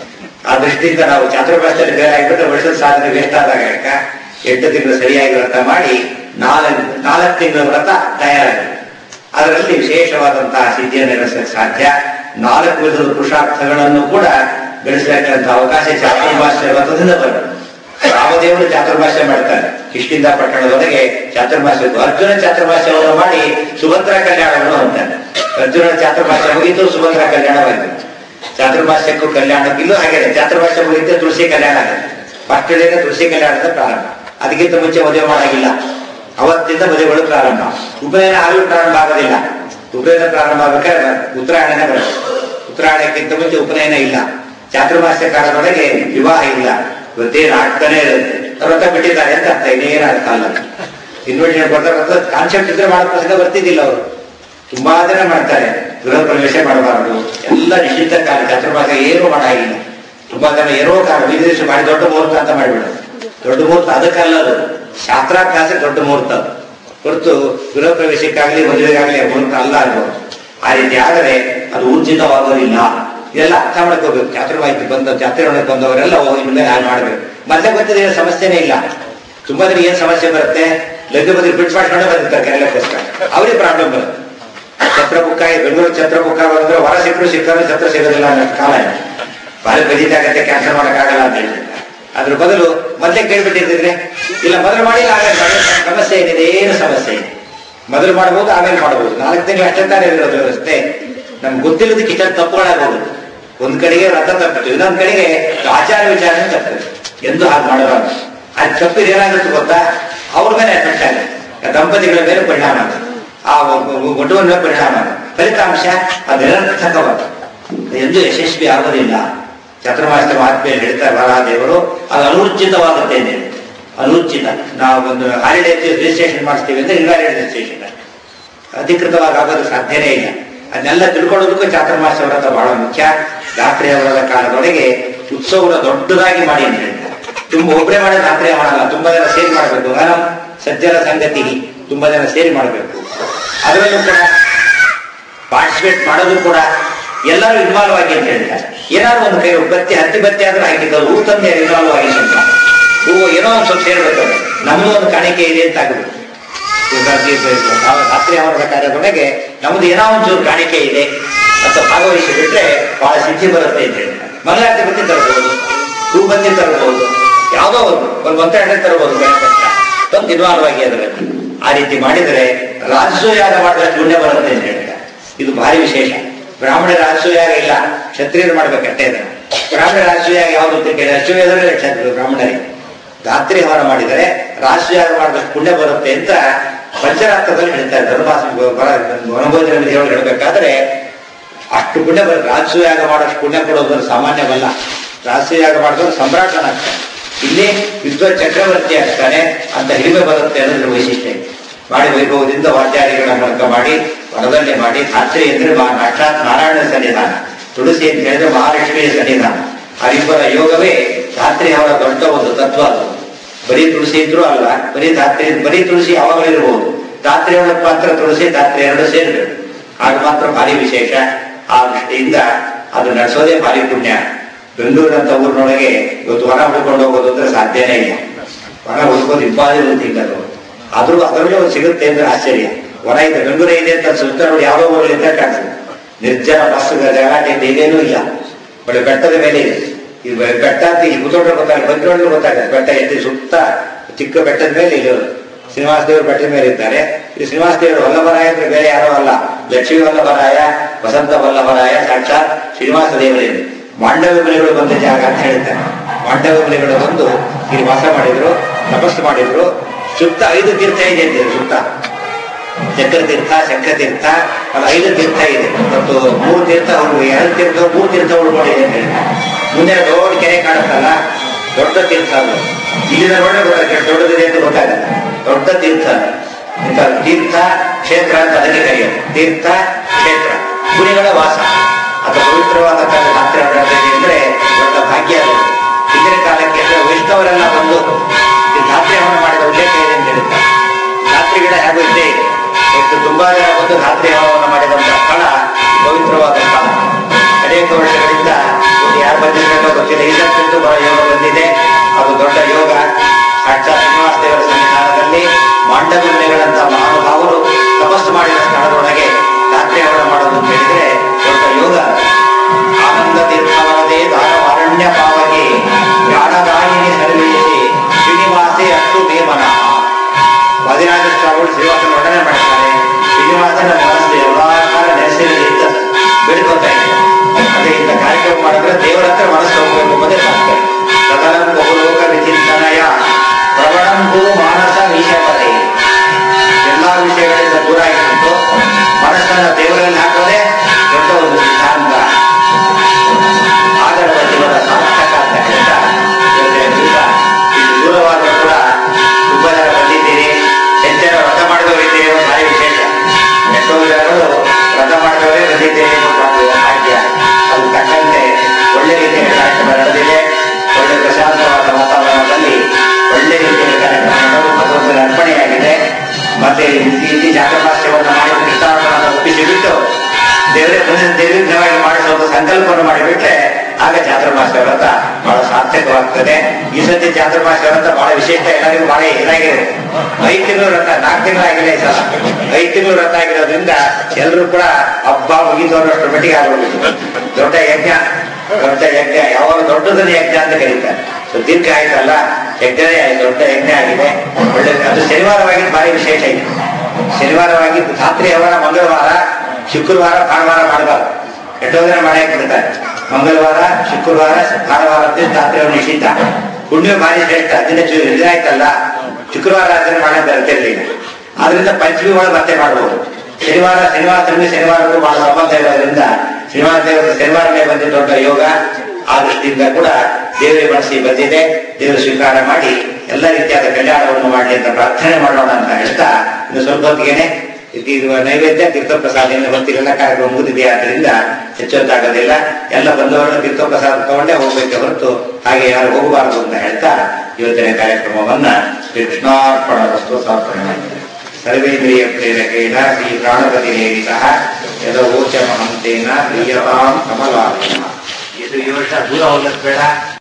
A: ಆ ದೃಷ್ಟಿಯಿಂದ ನಾವು ಚಾತುರ್ಮಾಸದಲ್ಲಿ ಬೇರೆ ಆಗಿಬಿಟ್ಟು ವರ್ಷದ ಸಾಧನೆ ವೇಸ್ಟ್ ಆದಾಗ ಯಾಕ ಎಂಟು ತಿಂಗಳು ಸರಿಯಾಗಿ ವ್ರತ ಮಾಡಿ ನಾಲ್ಕು ನಾಲ್ಕು ತಿಂಗಳ ವ್ರತ ತಯಾರಾಗಿದೆ ಅದರಲ್ಲಿ ವಿಶೇಷವಾದಂತಹ ಸಿದ್ಧಿಯನ್ನು ನಡೆಸಲಿಕ್ಕೆ ಸಾಧ್ಯ ನಾಲ್ಕು ವಿಧದ ಪುರುಷಾರ್ಥಗಳನ್ನು ಕೂಡ ಬೆಳೆಸಬೇಕಂತ ಅವಕಾಶ ಚಾತುರ್ಮಾಸ್ಯ ವ್ರತದಿಂದ ಬರುತ್ತೆ ರಾಮದೇವರು ಚಾತುರ್ಮಾಸ್ಯ ಮಾಡ್ತಾರೆ ಕಿಷ್ಕಿಂದ ಪಟ್ಟಣದೊಳಗೆ ಚಾತುರ್ಮಾಸ್ಯ ಅರ್ಜುನ ಚಾತುರ್ಮಾಸ್ಯವನ್ನು ಮಾಡಿ ಸುಭದ್ರಾ ಕಲ್ಯಾಣವನ್ನು ಅಂತಾರೆ ಅರ್ಜುನ ಚಾತುರ್ಮಾಸ್ಯ ಮುಗಿತು ಸುಭದ್ರಾ ಕಲ್ಯಾಣವಾಯಿತು ಚಾತುರ್ಮಾಸ್ಯಕ್ಕೂ ಕಲ್ಯಾಣಕ್ಕೂ ಇಲ್ಲೂ ಹಾಗೆ ಚಾತುರ್ಮಾಸ್ಯ ಮುಗಿತು ತುಳಸಿ ಕಲ್ಯಾಣ ಆಗುತ್ತೆ ಫಸ್ಟ್ ಡೇನೆ ತುಳಸಿ ಕಲ್ಯಾಣದ ಪ್ರಾರಂಭ ಅದಕ್ಕಿಂತ ಮುಂಚೆ ಮದುವೆ ಮಾಡಾಗಿಲ್ಲ ಅವತ್ತಿಂದ ಮದುವೆಗಳು ಪ್ರಾರಂಭ ಉಪನಯನ ಆಗಲು ಪ್ರಾರಂಭ ಆಗೋದಿಲ್ಲ ಉಪನಯನ ಪ್ರಾರಂಭ ಆಗ್ಬೇಕಾದ್ರೆ ಉತ್ತರಾಯಣನೇ ಬರುತ್ತೆ ಉತ್ತರಾಯಣಕ್ಕಿಂತ ಮುಂಚೆ ಉಪನಯನ ಇಲ್ಲ ಚಾತುರ್ಮಾಸ್ಯ ಕಾಲದೊಳಗೆ ವಿವಾಹ ಇಲ್ಲ ಇವತ್ತೇನು ಆಗ್ತಾನೆ ಇರುತ್ತೆ ವ್ರತ ಬಿಟ್ಟಿದ್ದಾರೆ ಅಂತ ಅರ್ಥ ಇನ್ನೇನು ಅರ್ಥ ಅಲ್ಲ ಇನ್ವಿಟೇಷನ್ ಕೊಡ್ತಾರೆ ಕಾನ್ಸೆಪ್ಟ್ ಇದ್ರೆ ಮಾಡೋ ಪ್ರಸಂಗ ಬರ್ತಿದ್ದಿಲ್ಲ ಅವರು ತುಂಬಾ ಜನ ಮಾಡ್ತಾರೆ ಗೃಹ ಪ್ರವೇಶ ಮಾಡಬಾರದು ಎಲ್ಲ ನಿಶ್ಚಿತ ಕಾಲ ಚಾತುರ್ಮಾಸ ಏನು ಮಾಡಾಗಿಲ್ಲ ತುಂಬಾ ಜನ ಏನೋ ಕಾಲ ವಿದೇಶ ಮಾಡಿ ದೊಡ್ಡ ಮುಹೂರ್ತ ಅಂತ ಮಾಡಿಬಿಡೋದು ದೊಡ್ಡ ಮುಹೂರ್ತ ಅದಕ್ಕಲ್ಲ ಅದು ಶಾಸ್ತ್ರಾಭ್ಯಾಸ ದೊಡ್ಡ ಮುಹೂರ್ತ ಅದು ಹೊರತು ಗೃಹ ಪ್ರವೇಶಕ್ಕಾಗಲಿ ಮದುವೆಗಾಗಲಿ ಮುಹೂರ್ತ ಅಲ್ಲ ಅದು ಆ ರೀತಿ ಆದರೆ ಅದು ಊರ್ಜಿತವಾಗೋದಿಲ್ಲ ಇದೆಲ್ಲ ಅರ್ಥ ಮಾಡ್ಕೋಬೇಕು ಚಾತುರ್ಮಾಹಿತಿ ಬಂದ ಜಾತ್ರೆ ಒಳಗೆ ಬಂದವರೆಲ್ಲ ಹೋಗಿ ಇನ್ಮೇಲೆ ಹಾಗೆ ಮಾಡ್ಬೇಕು ಮೊದಲೇ ಗೊತ್ತಿದೆ ಏನು ಸಮಸ್ಯೆನೇ ಇಲ್ಲ ತುಂಬಾ ಜನ ಏನ್ ಸಮಸ್ಯೆ ಬರುತ್ತೆ ಲಗ್ನ ಬದಿ ಬಿಟ್ಟು ಮಾಡ್ಕೊಂಡೆ ಬಂದಿರ್ತಾರೆ ಕೆರೆಗೋಸ್ಕರ ಅವ್ರಿಗೆ ಪ್ರಾಬ್ಲಮ್ ಬರುತ್ತೆ ಛತ್ರ ಬುಕ್ಕ ಬೆಂಗಳೂರು ಛತ್ರ ಬುಕ್ಕ ಬಂದ್ರೆ ಹೊರ ಸಿಕ್ಕರು ಸಿಕ್ಕರು ಛತ್ರ ಸಿಗೋದಿಲ್ಲ ಅನ್ನೋ ಕಾಲ ಇದೆ. ಭಾರಿ ಬದೀತಾಗತ್ತೆ ಕ್ಯಾನ್ಸಲ್ ಮಾಡೋಕ್ಕಾಗಲ್ಲ ಅಂತ ಹೇಳ್ತಾರೆ ಅದ್ರ ಬದಲು ಮೊದಲೇ ಕೇಳ್ಬಿಟ್ಟಿದ್ರೆ ಇಲ್ಲ ಮೊದಲು ಮಾಡಿಲ್ಲ ಆಮೇಲೆ ಮಾಡಿ. ಸಮಸ್ಯೆ ಏನಿದೆ ಏನು ಸಮಸ್ಯೆ ಇದೆ ಮೊದಲು ಮಾಡಬಹುದು ಆಮೇಲೆ ಮಾಡಬಹುದು ನಾಲ್ಕು ತಿಂಗಳು ಅಷ್ಟೇ ತಾನೇ ಇರೋದು ವ್ಯವಸ್ಥೆ ನಮ್ಗೆ ಗೊತ್ತಿಲ್ಲದಕ್ಕೆ ಇಷ್ಟೊಂದು ತಪ್ಪುಗಳಾಗಬಹುದು ಒಂದ್ ಕಡೆಗೆ ರಥ ತಪ್ಪಿತು ಇನ್ನೊಂದ್ ಕಡೆಗೆ ಆಚಾರ ವಿಚಾರಣೆ ತಪ್ಪಿತು ಎಂದು ಹಾಗೆ ಮಾಡಬಾರ್ದು ಅದು ತಪ್ಪಿದ ಏನಾಗುತ್ತೆ ಗೊತ್ತಾ ಅವ್ರ ಮೇಲೆ ಎಫೆಕ್ಟ್ ಆಗುತ್ತೆ ದಂಪತಿಗಳ ಮೇಲೆ ಪರಿಣಾಮ ಆಗುತ್ತೆ ಆ ಒಡ್ಡುವ ಮೇಲೆ ಪರಿಣಾಮ ಆಗುತ್ತೆ ಫಲಿತಾಂಶ ಅದು ನಿರರ್ಥಕವಾದ ಎಂದು ಯಶಸ್ವಿ ಆಗೋದಿಲ್ಲ ಚತುರ್ಮಾಸ ಮಹಾತ್ಮೆಯಲ್ಲಿ ಹೇಳ್ತಾರೆ ಬಾಲಾದೇವರು ಅದು ಅನೂರ್ಜಿತವಾಗುತ್ತೆ ಅಂತ ಹೇಳಿ ಅನೂರ್ಜಿತ ನಾವು ಒಂದು ಹಾಲಿಡೇ ರಿಜಿಸ್ಟ್ರೇಷನ್ ಮಾಡಿಸ್ತೀವಿ ಅಂದ್ರೆ ಇನ್ವ್ಯಾಲಿಡ್ ರಿಜಿಸ್ಟ್ರೇಷನ್ ಅಧಿಕೃತವಾಗಿ ಆಗೋದು ಸಾಧ್ಯನೇ ಇಲ್ಲ ಅದನ್ನೆಲ್ಲ ತಿಳ್ಕೊಳ್ಳೋದಕ್ಕೂ ಚಾತುರ್ಮಾಸ ವ್ರತ ಬಹಳ ಮುಖ್ಯ ರಾತ್ರಿ ಅವರದ ಕಾಲದೊಳಗೆ ಉತ್ಸವನ ದೊಡ್ಡದಾಗಿ ಮಾಡಿ ಅಂತ ಹೇಳ್ತಾರೆ ತುಂಬ ಒಬ್ಬರೇ ಮಾಡಿ ರಾತ್ರಿ ಮಾಡಲ್ಲ ತುಂಬಾ ಜನ ಸೇರಿ ಮಾಡಬೇಕು ಅನಂ ಸಜ್ಜನ ಸಂಗತಿ ತುಂಬಾ ಜನ ಸೇರಿ ಮಾಡಬೇಕು ಅದರಲ್ಲೂ ಕೂಡ ಪಾರ್ಟಿಸಿಪೇಟ್ ಮಾಡೋದು ಕೂಡ ಎಲ್ಲರೂ ಇನ್ವಾಲ್ವ್ ಆಗಿ ಅಂತ ಹೇಳ್ತಾರೆ ಏನಾದ್ರು ಒಂದು ಕೈ ಬತ್ತಿ ಹತ್ತಿ ಬತ್ತಿ ಆದ್ರೆ ಹಾಕಿದ್ದವ್ರು ಹೂ ತಂದೆ ಇನ್ವಾಲ್ವ್ ಆಗಿ ಸ್ವಲ್ಪ ಹೂ ಏನೋ ಒಂದು ಸ್ವಲ್ಪ ಸೇರ್ಬೇಕು ನಮ್ದು ಒಂದು ಕಾಣಿಕೆ ಇದೆ ಅಂತ ಆಗಬೇಕು ರಾತ್ರಿ ಅವರ ಕಾರ್ಯದೊಳಗೆ ನಮ್ದು ಏನೋ ಒಂಚೂರು ಕಾಣಿಕೆ ಇದೆ ಅಂತ ಭಾಗವಹಿಸಿ ಬಿಟ್ರೆ ಬಹಳ ಸಿದ್ಧಿ ಬರುತ್ತೆ ಅಂತ ಹೇಳ್ತಾರೆ ಮಂಗಳಾರತಿ ಬತ್ತಿ ತರಬಹುದು ಹೂ ಬತ್ತಿ ತರಬಹುದು ಯಾವುದೋ ಒಂದು ಒಂದು ಮಂತ್ರ ಎಣ್ಣೆ ತರಬಹುದು ತಂದು ಇನ್ವಾಲ್ವ್ ಆಗಿ ಅದರಲ್ಲಿ ಆ ರೀತಿ ಮಾಡಿದರೆ ರಾಜಸೂಯಾಗ ಮಾಡಿದಷ್ಟು ಪುಣ್ಯ ಬರುತ್ತೆ ಅಂತ ಹೇಳ್ತಾರೆ ಇದು ಭಾರಿ ವಿಶೇಷ ಬ್ರಾಹ್ಮಣ ರಾಜಸೂಯಾಗ ಇಲ್ಲ ಕ್ಷತ್ರಿಯರು ಮಾಡ್ಬೇಕಷ್ಟೇ ಇದನ್ನು ಬ್ರಾಹ್ಮಣ ರಾಷ್ಟ್ರೀಯಾಗ ಯಾವುದು ಅಂತ ಕೇಳಿ ಅಶ್ವವೇಧನೇ ಲಕ್ಷ ಬ್ರಾಹ್ಮಣರಿಗೆ ರಾತ್ರಿ ಹವನ ಮಾಡಿದರೆ ರಾಷ್ಟ್ರೀಯಾಗ ಮಾಡಿದಷ್ಟು ಪುಣ್ಯ ಬರುತ್ತೆ ಅಂತ ಪಂಚರಾತ್ರದಲ್ಲಿ ಹೇಳ್ತಾರೆ ಧರ್ಮಾಸ ವನಭೋಜನ ವಿಧಿಯೊಳಗೆ ಹೇಳಬೇಕಾದ್ರೆ ಅಷ್ಟು ಪುಣ್ಯ ಬರುತ್ತೆ ರಾಜಸೂಯಾಗ ಮಾಡೋಷ್ಟು ಪುಣ್ಯ ಕೊಡೋದು ಸಾಮಾನ್ಯವಲ್ಲ ರಾಜಸೂಯಾಗ ಮಾಡಿದ್ರೆ ಸಮ್ರಾಟನಾಗ್ತಾನೆ ಇಲ್ಲಿ ವಿದ್ವ ಚಕ್ರವರ್ತಿ ಆಗ್ತಾನೆ ಅಂತ ಹಿರಿಮೆ ಬರುತ್ತೆ ಅನ್ನೋದ್ರ ವೈಶಿಷ್ಟ್ಯ ಮಾಡಿ ವೈಭವದಿಂದ ವಾದ್ಯಾದಿಗಳ ಮೂಲಕ ಮಾಡಿ ವನದಲ್ಲಿ ಮಾಡಿ ರಾತ್ರಿ ಅಂದ್ರೆ ಮಾ- ಸಾಕ್ಷಾತ್ ನಾರಾಯಣ ಸನ್ನಿಧಾನ ತುಳಸಿ ಅಂತ ಹೇಳಿದ್ರೆ ಮಹಾಲಕ್ಷ್ಮಿಯ ಸನ್ನಿಧಾನ ಹರಿಬ್ಬರ ಯೋಗವೇ ರಾತ್ರಿ ಅವರ ದೊಡ್ಡ ಒಂದು ತತ್ವ ಅದು ಬರೀ ತುಳಸಿ ಇದ್ರೂ ಅಲ್ಲ ಬರೀ ರಾತ್ರಿ ಬರೀ ತುಳಸಿ ಯಾವಾಗಲೂ ಇರಬಹುದು ರಾತ್ರಿ ಒಳಗೆ ಮಾತ್ರ ತುಳಸಿ ರಾತ್ರಿ ಎರಡು ಸೇರ್ಬೇಕು ಆಗ ಮಾತ್ರ ಭಾರಿ ವಿಶೇಷ ಆ ದೃಷ್ಟಿಯಿಂದ ಅದು ನಡೆಸೋದೇ ಭಾರಿ ಪುಣ್ಯ ಬೆಂಗಳೂರಂತ ಊರಿನೊಳಗೆ ಇವತ್ತು ವನ ಹುಡ್ಕೊಂಡು ಹೋಗೋದು ಅಂದ್ರೆ ಸಾಧ್ಯನೇ ಇಲ್ಲ ವನ ಹುಡ್ಕೋದು ಇಂಪಾಸಿಬಲ್ ಥಿಂಗ್ ಅದು ಆದ್ರೂ ಅದರಲ್ಲೂ ಒಂದು ಸಿಗುತ್ತೆ ಅಂದ್ರೆ ಆಶ್ಚರ್ಯ ವನ ಇದೆ ಬೆಂಗಳೂರೇ ಇದೆ ಅಂತ ಸುತ್ತ ನೋಡಿ ಯಾವುದೋ ಊರಲ್ಲಿ ಕಾಣ್ತದೆ ನಿರ್ಜನ ಬಸ್ ಗಲಾಟೆ ಇದೆ, ಇದೇನೂ ಇಲ್ಲ ಒಳ್ಳೆ ಬೆಟ್ಟದ ಮೇಲೆ ಇದೆ ಈ ಬೆ- ಬೆಟ್ಟ ಅಂತ ಇಲ್ಲಿ ಕೂತ್ಕೊಂಡ್ರೆ ಗೊತ್ತಾಗುತ್ತೆ ಬಂದ್ಕೊಂಡ್ರೆ ಗೊತ್ತಾಗುತ್ತೆ ಬೆಟ್ಟ ಎದ್ದು ಸುತ್ತ ಚಿಕ್ಕ ಬೆಟ್ಟದ ಮೇಲೆ ಇರೋದು ಶ್ರೀನಿವಾಸ ದೇವರು ಬೆಟ್ಟದ ಮೇಲೆ ಇದ್ದಾರೆ ಈ ಶ್ರೀನಿವಾಸ ದೇವರು ವಲ್ಲಭರಾಯ ಅಂದ್ರೆ ಬೇರೆ ಯಾರೋ ಅಲ್ಲ ಲಕ್ಷ್ಮೀ ವಲ್ಲಭರಾಯ ವಸಂತ ವಲ್ಲಭರಾಯ ಸಾಕ್ಷಾತ್ ಶ್ರೀನಿವಾಸ ದೇವರೇನು ಮಾಂಡವ್ಯ ಮುನಿಗಳು ಬಂದ ಜಾಗ ಅಂತ ಹೇಳ್ತಾರೆ ಮಾಂಡವ್ಯ ಮುನಿಗಳು ಬಂದು ಇಲ್ಲಿ ವಾಸ ಮಾಡಿದ್ರು ತಪಸ್ಸು ಮಾಡಿದ್ರು ಸುತ್ತ ಐದು ತೀರ್ಥ ಇದೆ ಅಂತಿದ್ರು ಸುತ್ತ ಚಕ್ರತೀರ್ಥ ಶಂಖತೀರ್ಥ ಅದು ಐದು ತೀರ್ಥ ಇದೆ ಮತ್ತು ಮೂರು ತೀರ್ಥ ಹುಡುಗ ಎರಡು ತೀರ್ಥ ಮೂರು ತೀರ್ಥ ಉಳ್ಕೊಂಡಿದೆ ಅಂತ ಹೇಳ್ತಾರೆ ಮುಂದೆ ದೊಡ್ಡ ಕೆರೆ ಕಾಣುತ್ತಲ್ಲ ದೊಡ್ಡ ತೀರ್ಥ ಅದು ಇಲ್ಲಿಂದ ನೋಡಿದ್ರೆ ಗೊತ್ತಾಗುತ್ತೆ ಎಷ್ಟು ದೊಡ್ಡದಿದೆ ಅಂತ ಗೊತ್ತಾಗಲ್ಲ ದೊಡ್ಡ ತೀರ್ಥ ಅದು. ಇಂಥ ತೀರ್ಥ ಕ್ಷೇತ್ರ ಅಂತ ಅದಕ್ಕೆ ಕರೆಯೋದು ತೀರ್ಥ ಕ್ಷೇತ್ರ ಗುರಿಗಳ ವಾಸ ಅದು ಪವಿತ್ರವಾದ ಕಾಲ ರಾತ್ರಿ ನಡೆದಿದೆ ಅಂದ್ರೆ ದೊಡ್ಡ ಭಾಗ್ಯ ಅದು ಹಿಂದಿನ ಕಾಲಕ್ಕೆ ಅಂದ್ರೆ ವೈಷ್ಣವರೆಲ್ಲ ಬಂದು ಈ ರಾತ್ರಿ ಹವನ ಮಾಡಿದ ಉಲ್ಲೇಖ ಇದೆ ಅಂತ ಹೇಳ್ತಾರೆ ರಾತ್ರಿಗಳ ಹೇಗೂ ಇದ್ದೇ ಇದೆ ಇವತ್ತು ತುಂಬಾ ಜನ ಬಂದು ರಾತ್ರಿ ಹವನ ಮಾಡಿದಂತ ಸ್ಥಳ ಪವಿತ್ರವಾದ ಸ್ಥಳ ಅನೇಕ ವರ್ಷಗಳಿಂದ ಇವತ್ತು ಯಾರು ಬಂದಿರಬೇಕೋ ಗೊತ್ತಿಲ್ಲ ಇದಕ್ಕಂತೂ ಬಹಳ ಯೋಗ ಬಂದಿದೆ ಅದು ದೊಡ್ಡ ಯೋಗ ಸಾಕ್ಷಾತ್ ಶ್ರೀನಿವಾಸ ದೇವರ ಸನ್ನಿಧಾನದಲ್ಲಿ ಮಾಂಡವ್ಯಗಳಂತ ಮಹಾನುಭಾವರು ತಪಸ್ಸು ಮಾಡಿದ ಸ್ಥಳದೊಳಗೆ ರಾತ್ರಿ ಹವನ ಮಾಡೋದು ಅಂತ ಹೇಳಿದ್ರೆ ದೊಡ್ಡ ಯೋಗ ಆನಂದ ತೀರ್ಥವನದೇ ದಾನವಾರಣ್ಯ ಪಾವಗೆ ಪ್ರಾಣದಾಯಿನಿ ಸರ್ವೇಶಿ ಶ್ರೀನಿವಾಸೇ ಅಷ್ಟು ಮೇಮನಃ ಹದಿನಾಲ್ಕು ಸ್ವಾಮಿಗಳು ಶ್ರೀನಿವಾಸನ ವರ್ಣನೆ ಮಾಡ್ತಾರೆ ಶ್ರೀನಿವಾಸನ ಮನಸ್ಸು ಎಲ್ಲಾ ಕಾಲ ನೆಲೆಸಿರಲಿ ಅಂತ ಬೇಡ್ಕೊತಾ ಇದೆ ಅದೇ ಇಂಥ ಕಾರ್ಯಕ್ರಮ ಮಾಡಿದ್ರೆ ದೇವರ ಹತ್ರ ಮನಸ್ಸು ಹೋಗ್ಬೇಕು ಎಂಬುದೇ ತಾತ್ಪರ್ಯ ಸದನಂ ಬಹುಲೋಕ ವಿಚಿಂತನಯ ಪ್ರವಣಂ ಭೂ ಮಾನಸ ಈಶಪತೆ ಎಲ್ಲಾ ವಿಷಯಗಳಿಂದ ದೂರ ಆಗಿಬಿಟ್ಟು ಮನಸ್ಸನ್ನ ದೇವರಲ್ಲಿ ಹಾಕೋದೇ ದೊಡ್ಡ ಒಂದು ಸಿದ್ಧಾಂತ ಆಗರದ ಜೀವನ ಸಾರ್ಥಕ ಅಂತ ಹೇಳ್ತಾ ಇವತ್ತಿನ ದಿವಸ ಇಷ್ಟು ದೂರವಾದರೂ ಕೂಡ ತುಂಬಾ ಜನ ಬಂದಿದ್ದೀರಿ ಹೆಚ್ಚು ಜನ ವ್ರತ ಮಾಡಿದವರಿದ್ದೀರಿ ಅನ್ನೋದು ಭಾರಿ ವಿಶೇಷ ಎಷ್ಟೋ ಜನಗಳು ವ್ರತ ಮಾಡಿದವರೇ ಬಂದಿದ್ದೀರಿ ಅನ್ನೋದು ಒಂದು ಭಾಗ್ಯ ಅದು ತಕ್ಕಂತೆ ಒಳ್ಳೆ ರೀತಿಯ ಕಾರ್ಯಕ್ರಮ ನಡೆದಿದೆ ಒಳ್ಳೆ ಪ್ರಶಾಂತವಾದ ವಾತಾವರಣದಲ್ಲಿ ಒಳ್ಳೆ ರೀತಿಯ ಕಾರ್ಯಕ್ರಮ ನಡೆದು ಭಗವಂತನ ಅರ್ಪಣೆಯಾಗಿದೆ ಮತ್ತೆ ಇಲ್ಲಿ ಜಾತಕಾಸ್ಯವನ್ನು ಮಾಡಿ ಕೃಷ್ಣಾರ್ಪಣವನ್ನು ಒಪ್ಪಿಸಿಬಿಟ್ಟು ದೇವರೇ ಮುಂದಿನ ನಿರ್ವಿಘ್ನವಾಗಿ ಮಾಡಿಸುವಂತ ಸಂಕಲ್ಪವನ್ನು ಮಾಡಿಬಿಟ್ರೆ ಆಗ ಚಾತುರ್ಮಾಸ ವ್ರತ ಬಹಳ ಸಾರ್ಥಕವಾಗ್ತದೆ ಈ ಸತಿ ಚಾತುರ್ಮಾಸ ವ್ರತ ಬಹಳ ವಿಶೇಷ ಎಲ್ಲರಿಗೂ ಬಹಳ ಏನಾಗಿದೆ ಐದು ತಿಂಗಳು ವ್ರತ ನಾಲ್ಕು ತಿಂಗಳಾಗಿಲ್ಲ ಈ ಸಲ ಐದು ತಿಂಗಳು ವ್ರತ ಆಗಿರೋದ್ರಿಂದ ಎಲ್ಲರೂ ಕೂಡ ಹಬ್ಬ ಮುಗಿದವರಷ್ಟು ಮಟ್ಟಿಗೆ ಆಗೋಗಿತ್ತು ದೊಡ್ಡ ಯಜ್ಞ ದೊಡ್ಡ ಯಜ್ಞ ಯಾವಾಗ ದೊಡ್ಡದನ್ನ ಯಜ್ಞ ಅಂತ ಕರೀತಾರೆ ಸೊ ದೀರ್ಘ ಆಯ್ತಲ್ಲ ಯಜ್ಞನೇ ಆಯ್ತು ದೊಡ್ಡ ಯಜ್ಞ ಆಗಿದೆ ಒಳ್ಳೆ ಅದು ಶನಿವಾರವಾಗಿ ಭಾರಿ ವಿಶೇಷ ಇದೆ ಶನಿವಾರವಾಗಿ ರಾತ್ರಿ ಹವನ ಮಂಗಳವಾರ ಶುಕ್ರವಾರ ಭಾನುವಾರ ಮಾಡಬಾರ್ದು ಎಷ್ಟೋ ಜನ ಮಾಡಕ್ಕೆ ಬಿಡ್ತಾರೆ ಮಂಗಳವಾರ ಶುಕ್ರವಾರ ಭಾನುವಾರ ಅಂತ ರಾತ್ರಿ ಹವನ ನಿಷಿದ್ಧ ಪುಣ್ಯ ಭಾರಿ ಶ್ರೇಷ್ಠ ದಿನ ಚು- ಇದಾಯ್ತಲ್ಲ ಶುಕ್ರವಾರ ರಾತ್ರಿ ಮಾಡಕ್ಕೆ ಬರ್ತಿರ್ಲಿಲ್ಲ ಆದ್ರಿಂದ ಪಂಚಮಿ ಒಳಗೆ ಮತ್ತೆ ಮಾಡಬಹುದು ಶನಿವಾರ ಶನಿವಾರ ತಿರುಗಿ ಶನಿವಾರಕ್ಕೂ ಮಾಡೋ ಸಂಬಂಧ ಇರೋದ್ರಿಂದ ಶ್ರೀನಿವಾಸ ದೇವರ ಶನಿವಾರನೇ ಬಂದ ದೊಡ್ಡ ಯೋಗ ಆ ದೃಷ್ಟಿಯಿಂದ ಕೂಡ ದೇವರ ಮನಸ್ಸಿಗೆ ಬಂದಿದೆ ದೇವರು ಸ್ವೀಕಾರ ಮಾಡಿ ಎಲ್ಲ ರೀತಿಯಾದ ಕಲ್ಯಾಣವನ್ನು ಮಾಡಲಿ ಅಂತ ಪ್ರಾರ್ಥನೆ ಮಾಡೋಣ ಅಂತ ಹೇಳ್ತಾ ಇನ್ನು ಸ್ವಲ್ಪ ಹೊತ್ತಿಗೆನೆ ಇದು ಇದು ನೈವೇದ್ಯ ತೀರ್ಥಪ್ರಸಾದ ಹೊತ್ತಿಗೆಲ್ಲ ಕಾರ್ಯಕ್ರಮ ಮುಗಿದಿದೆ ಆದ್ರಿಂದ ಹೆಚ್ಚೊತ್ತಾಗೋದಿಲ್ಲ ಎಲ್ಲ ಬಂದವರನ್ನ ತೀರ್ಥಪ್ರಸಾದ ತಗೊಂಡೇ ಹೋಗ್ಬೇಕೆ ಹೊರತು ಹಾಗೆ ಯಾರು ಹೋಗಬಾರದು ಅಂತ ಹೇಳ್ತಾ ಇವತ್ತಿನ ಕಾರ್ಯಕ್ರಮವನ್ನ ಶ್ರೀ ಕೃಷ್ಣಾರ್ಪಣ ವಸ್ತು ಸಮರ್ಪಣೆ ಮಾಡಿದ್ದಾರೆ ಸರ್ವೇಂದ್ರಿಯ ಪ್ರೇರಕೇಣ ಶ್ರೀ ಪ್ರಾಣಪತಿ ನೇಮಿತಃ ಯದವೋಚ ಮಹಂತೇನ ಪ್ರಿಯತಾಂ ಕಮಲಾಲಯ ಇದು ಈ ವರ್ಷ ದೂರ ಹೋಗೋದು ಬೇಡ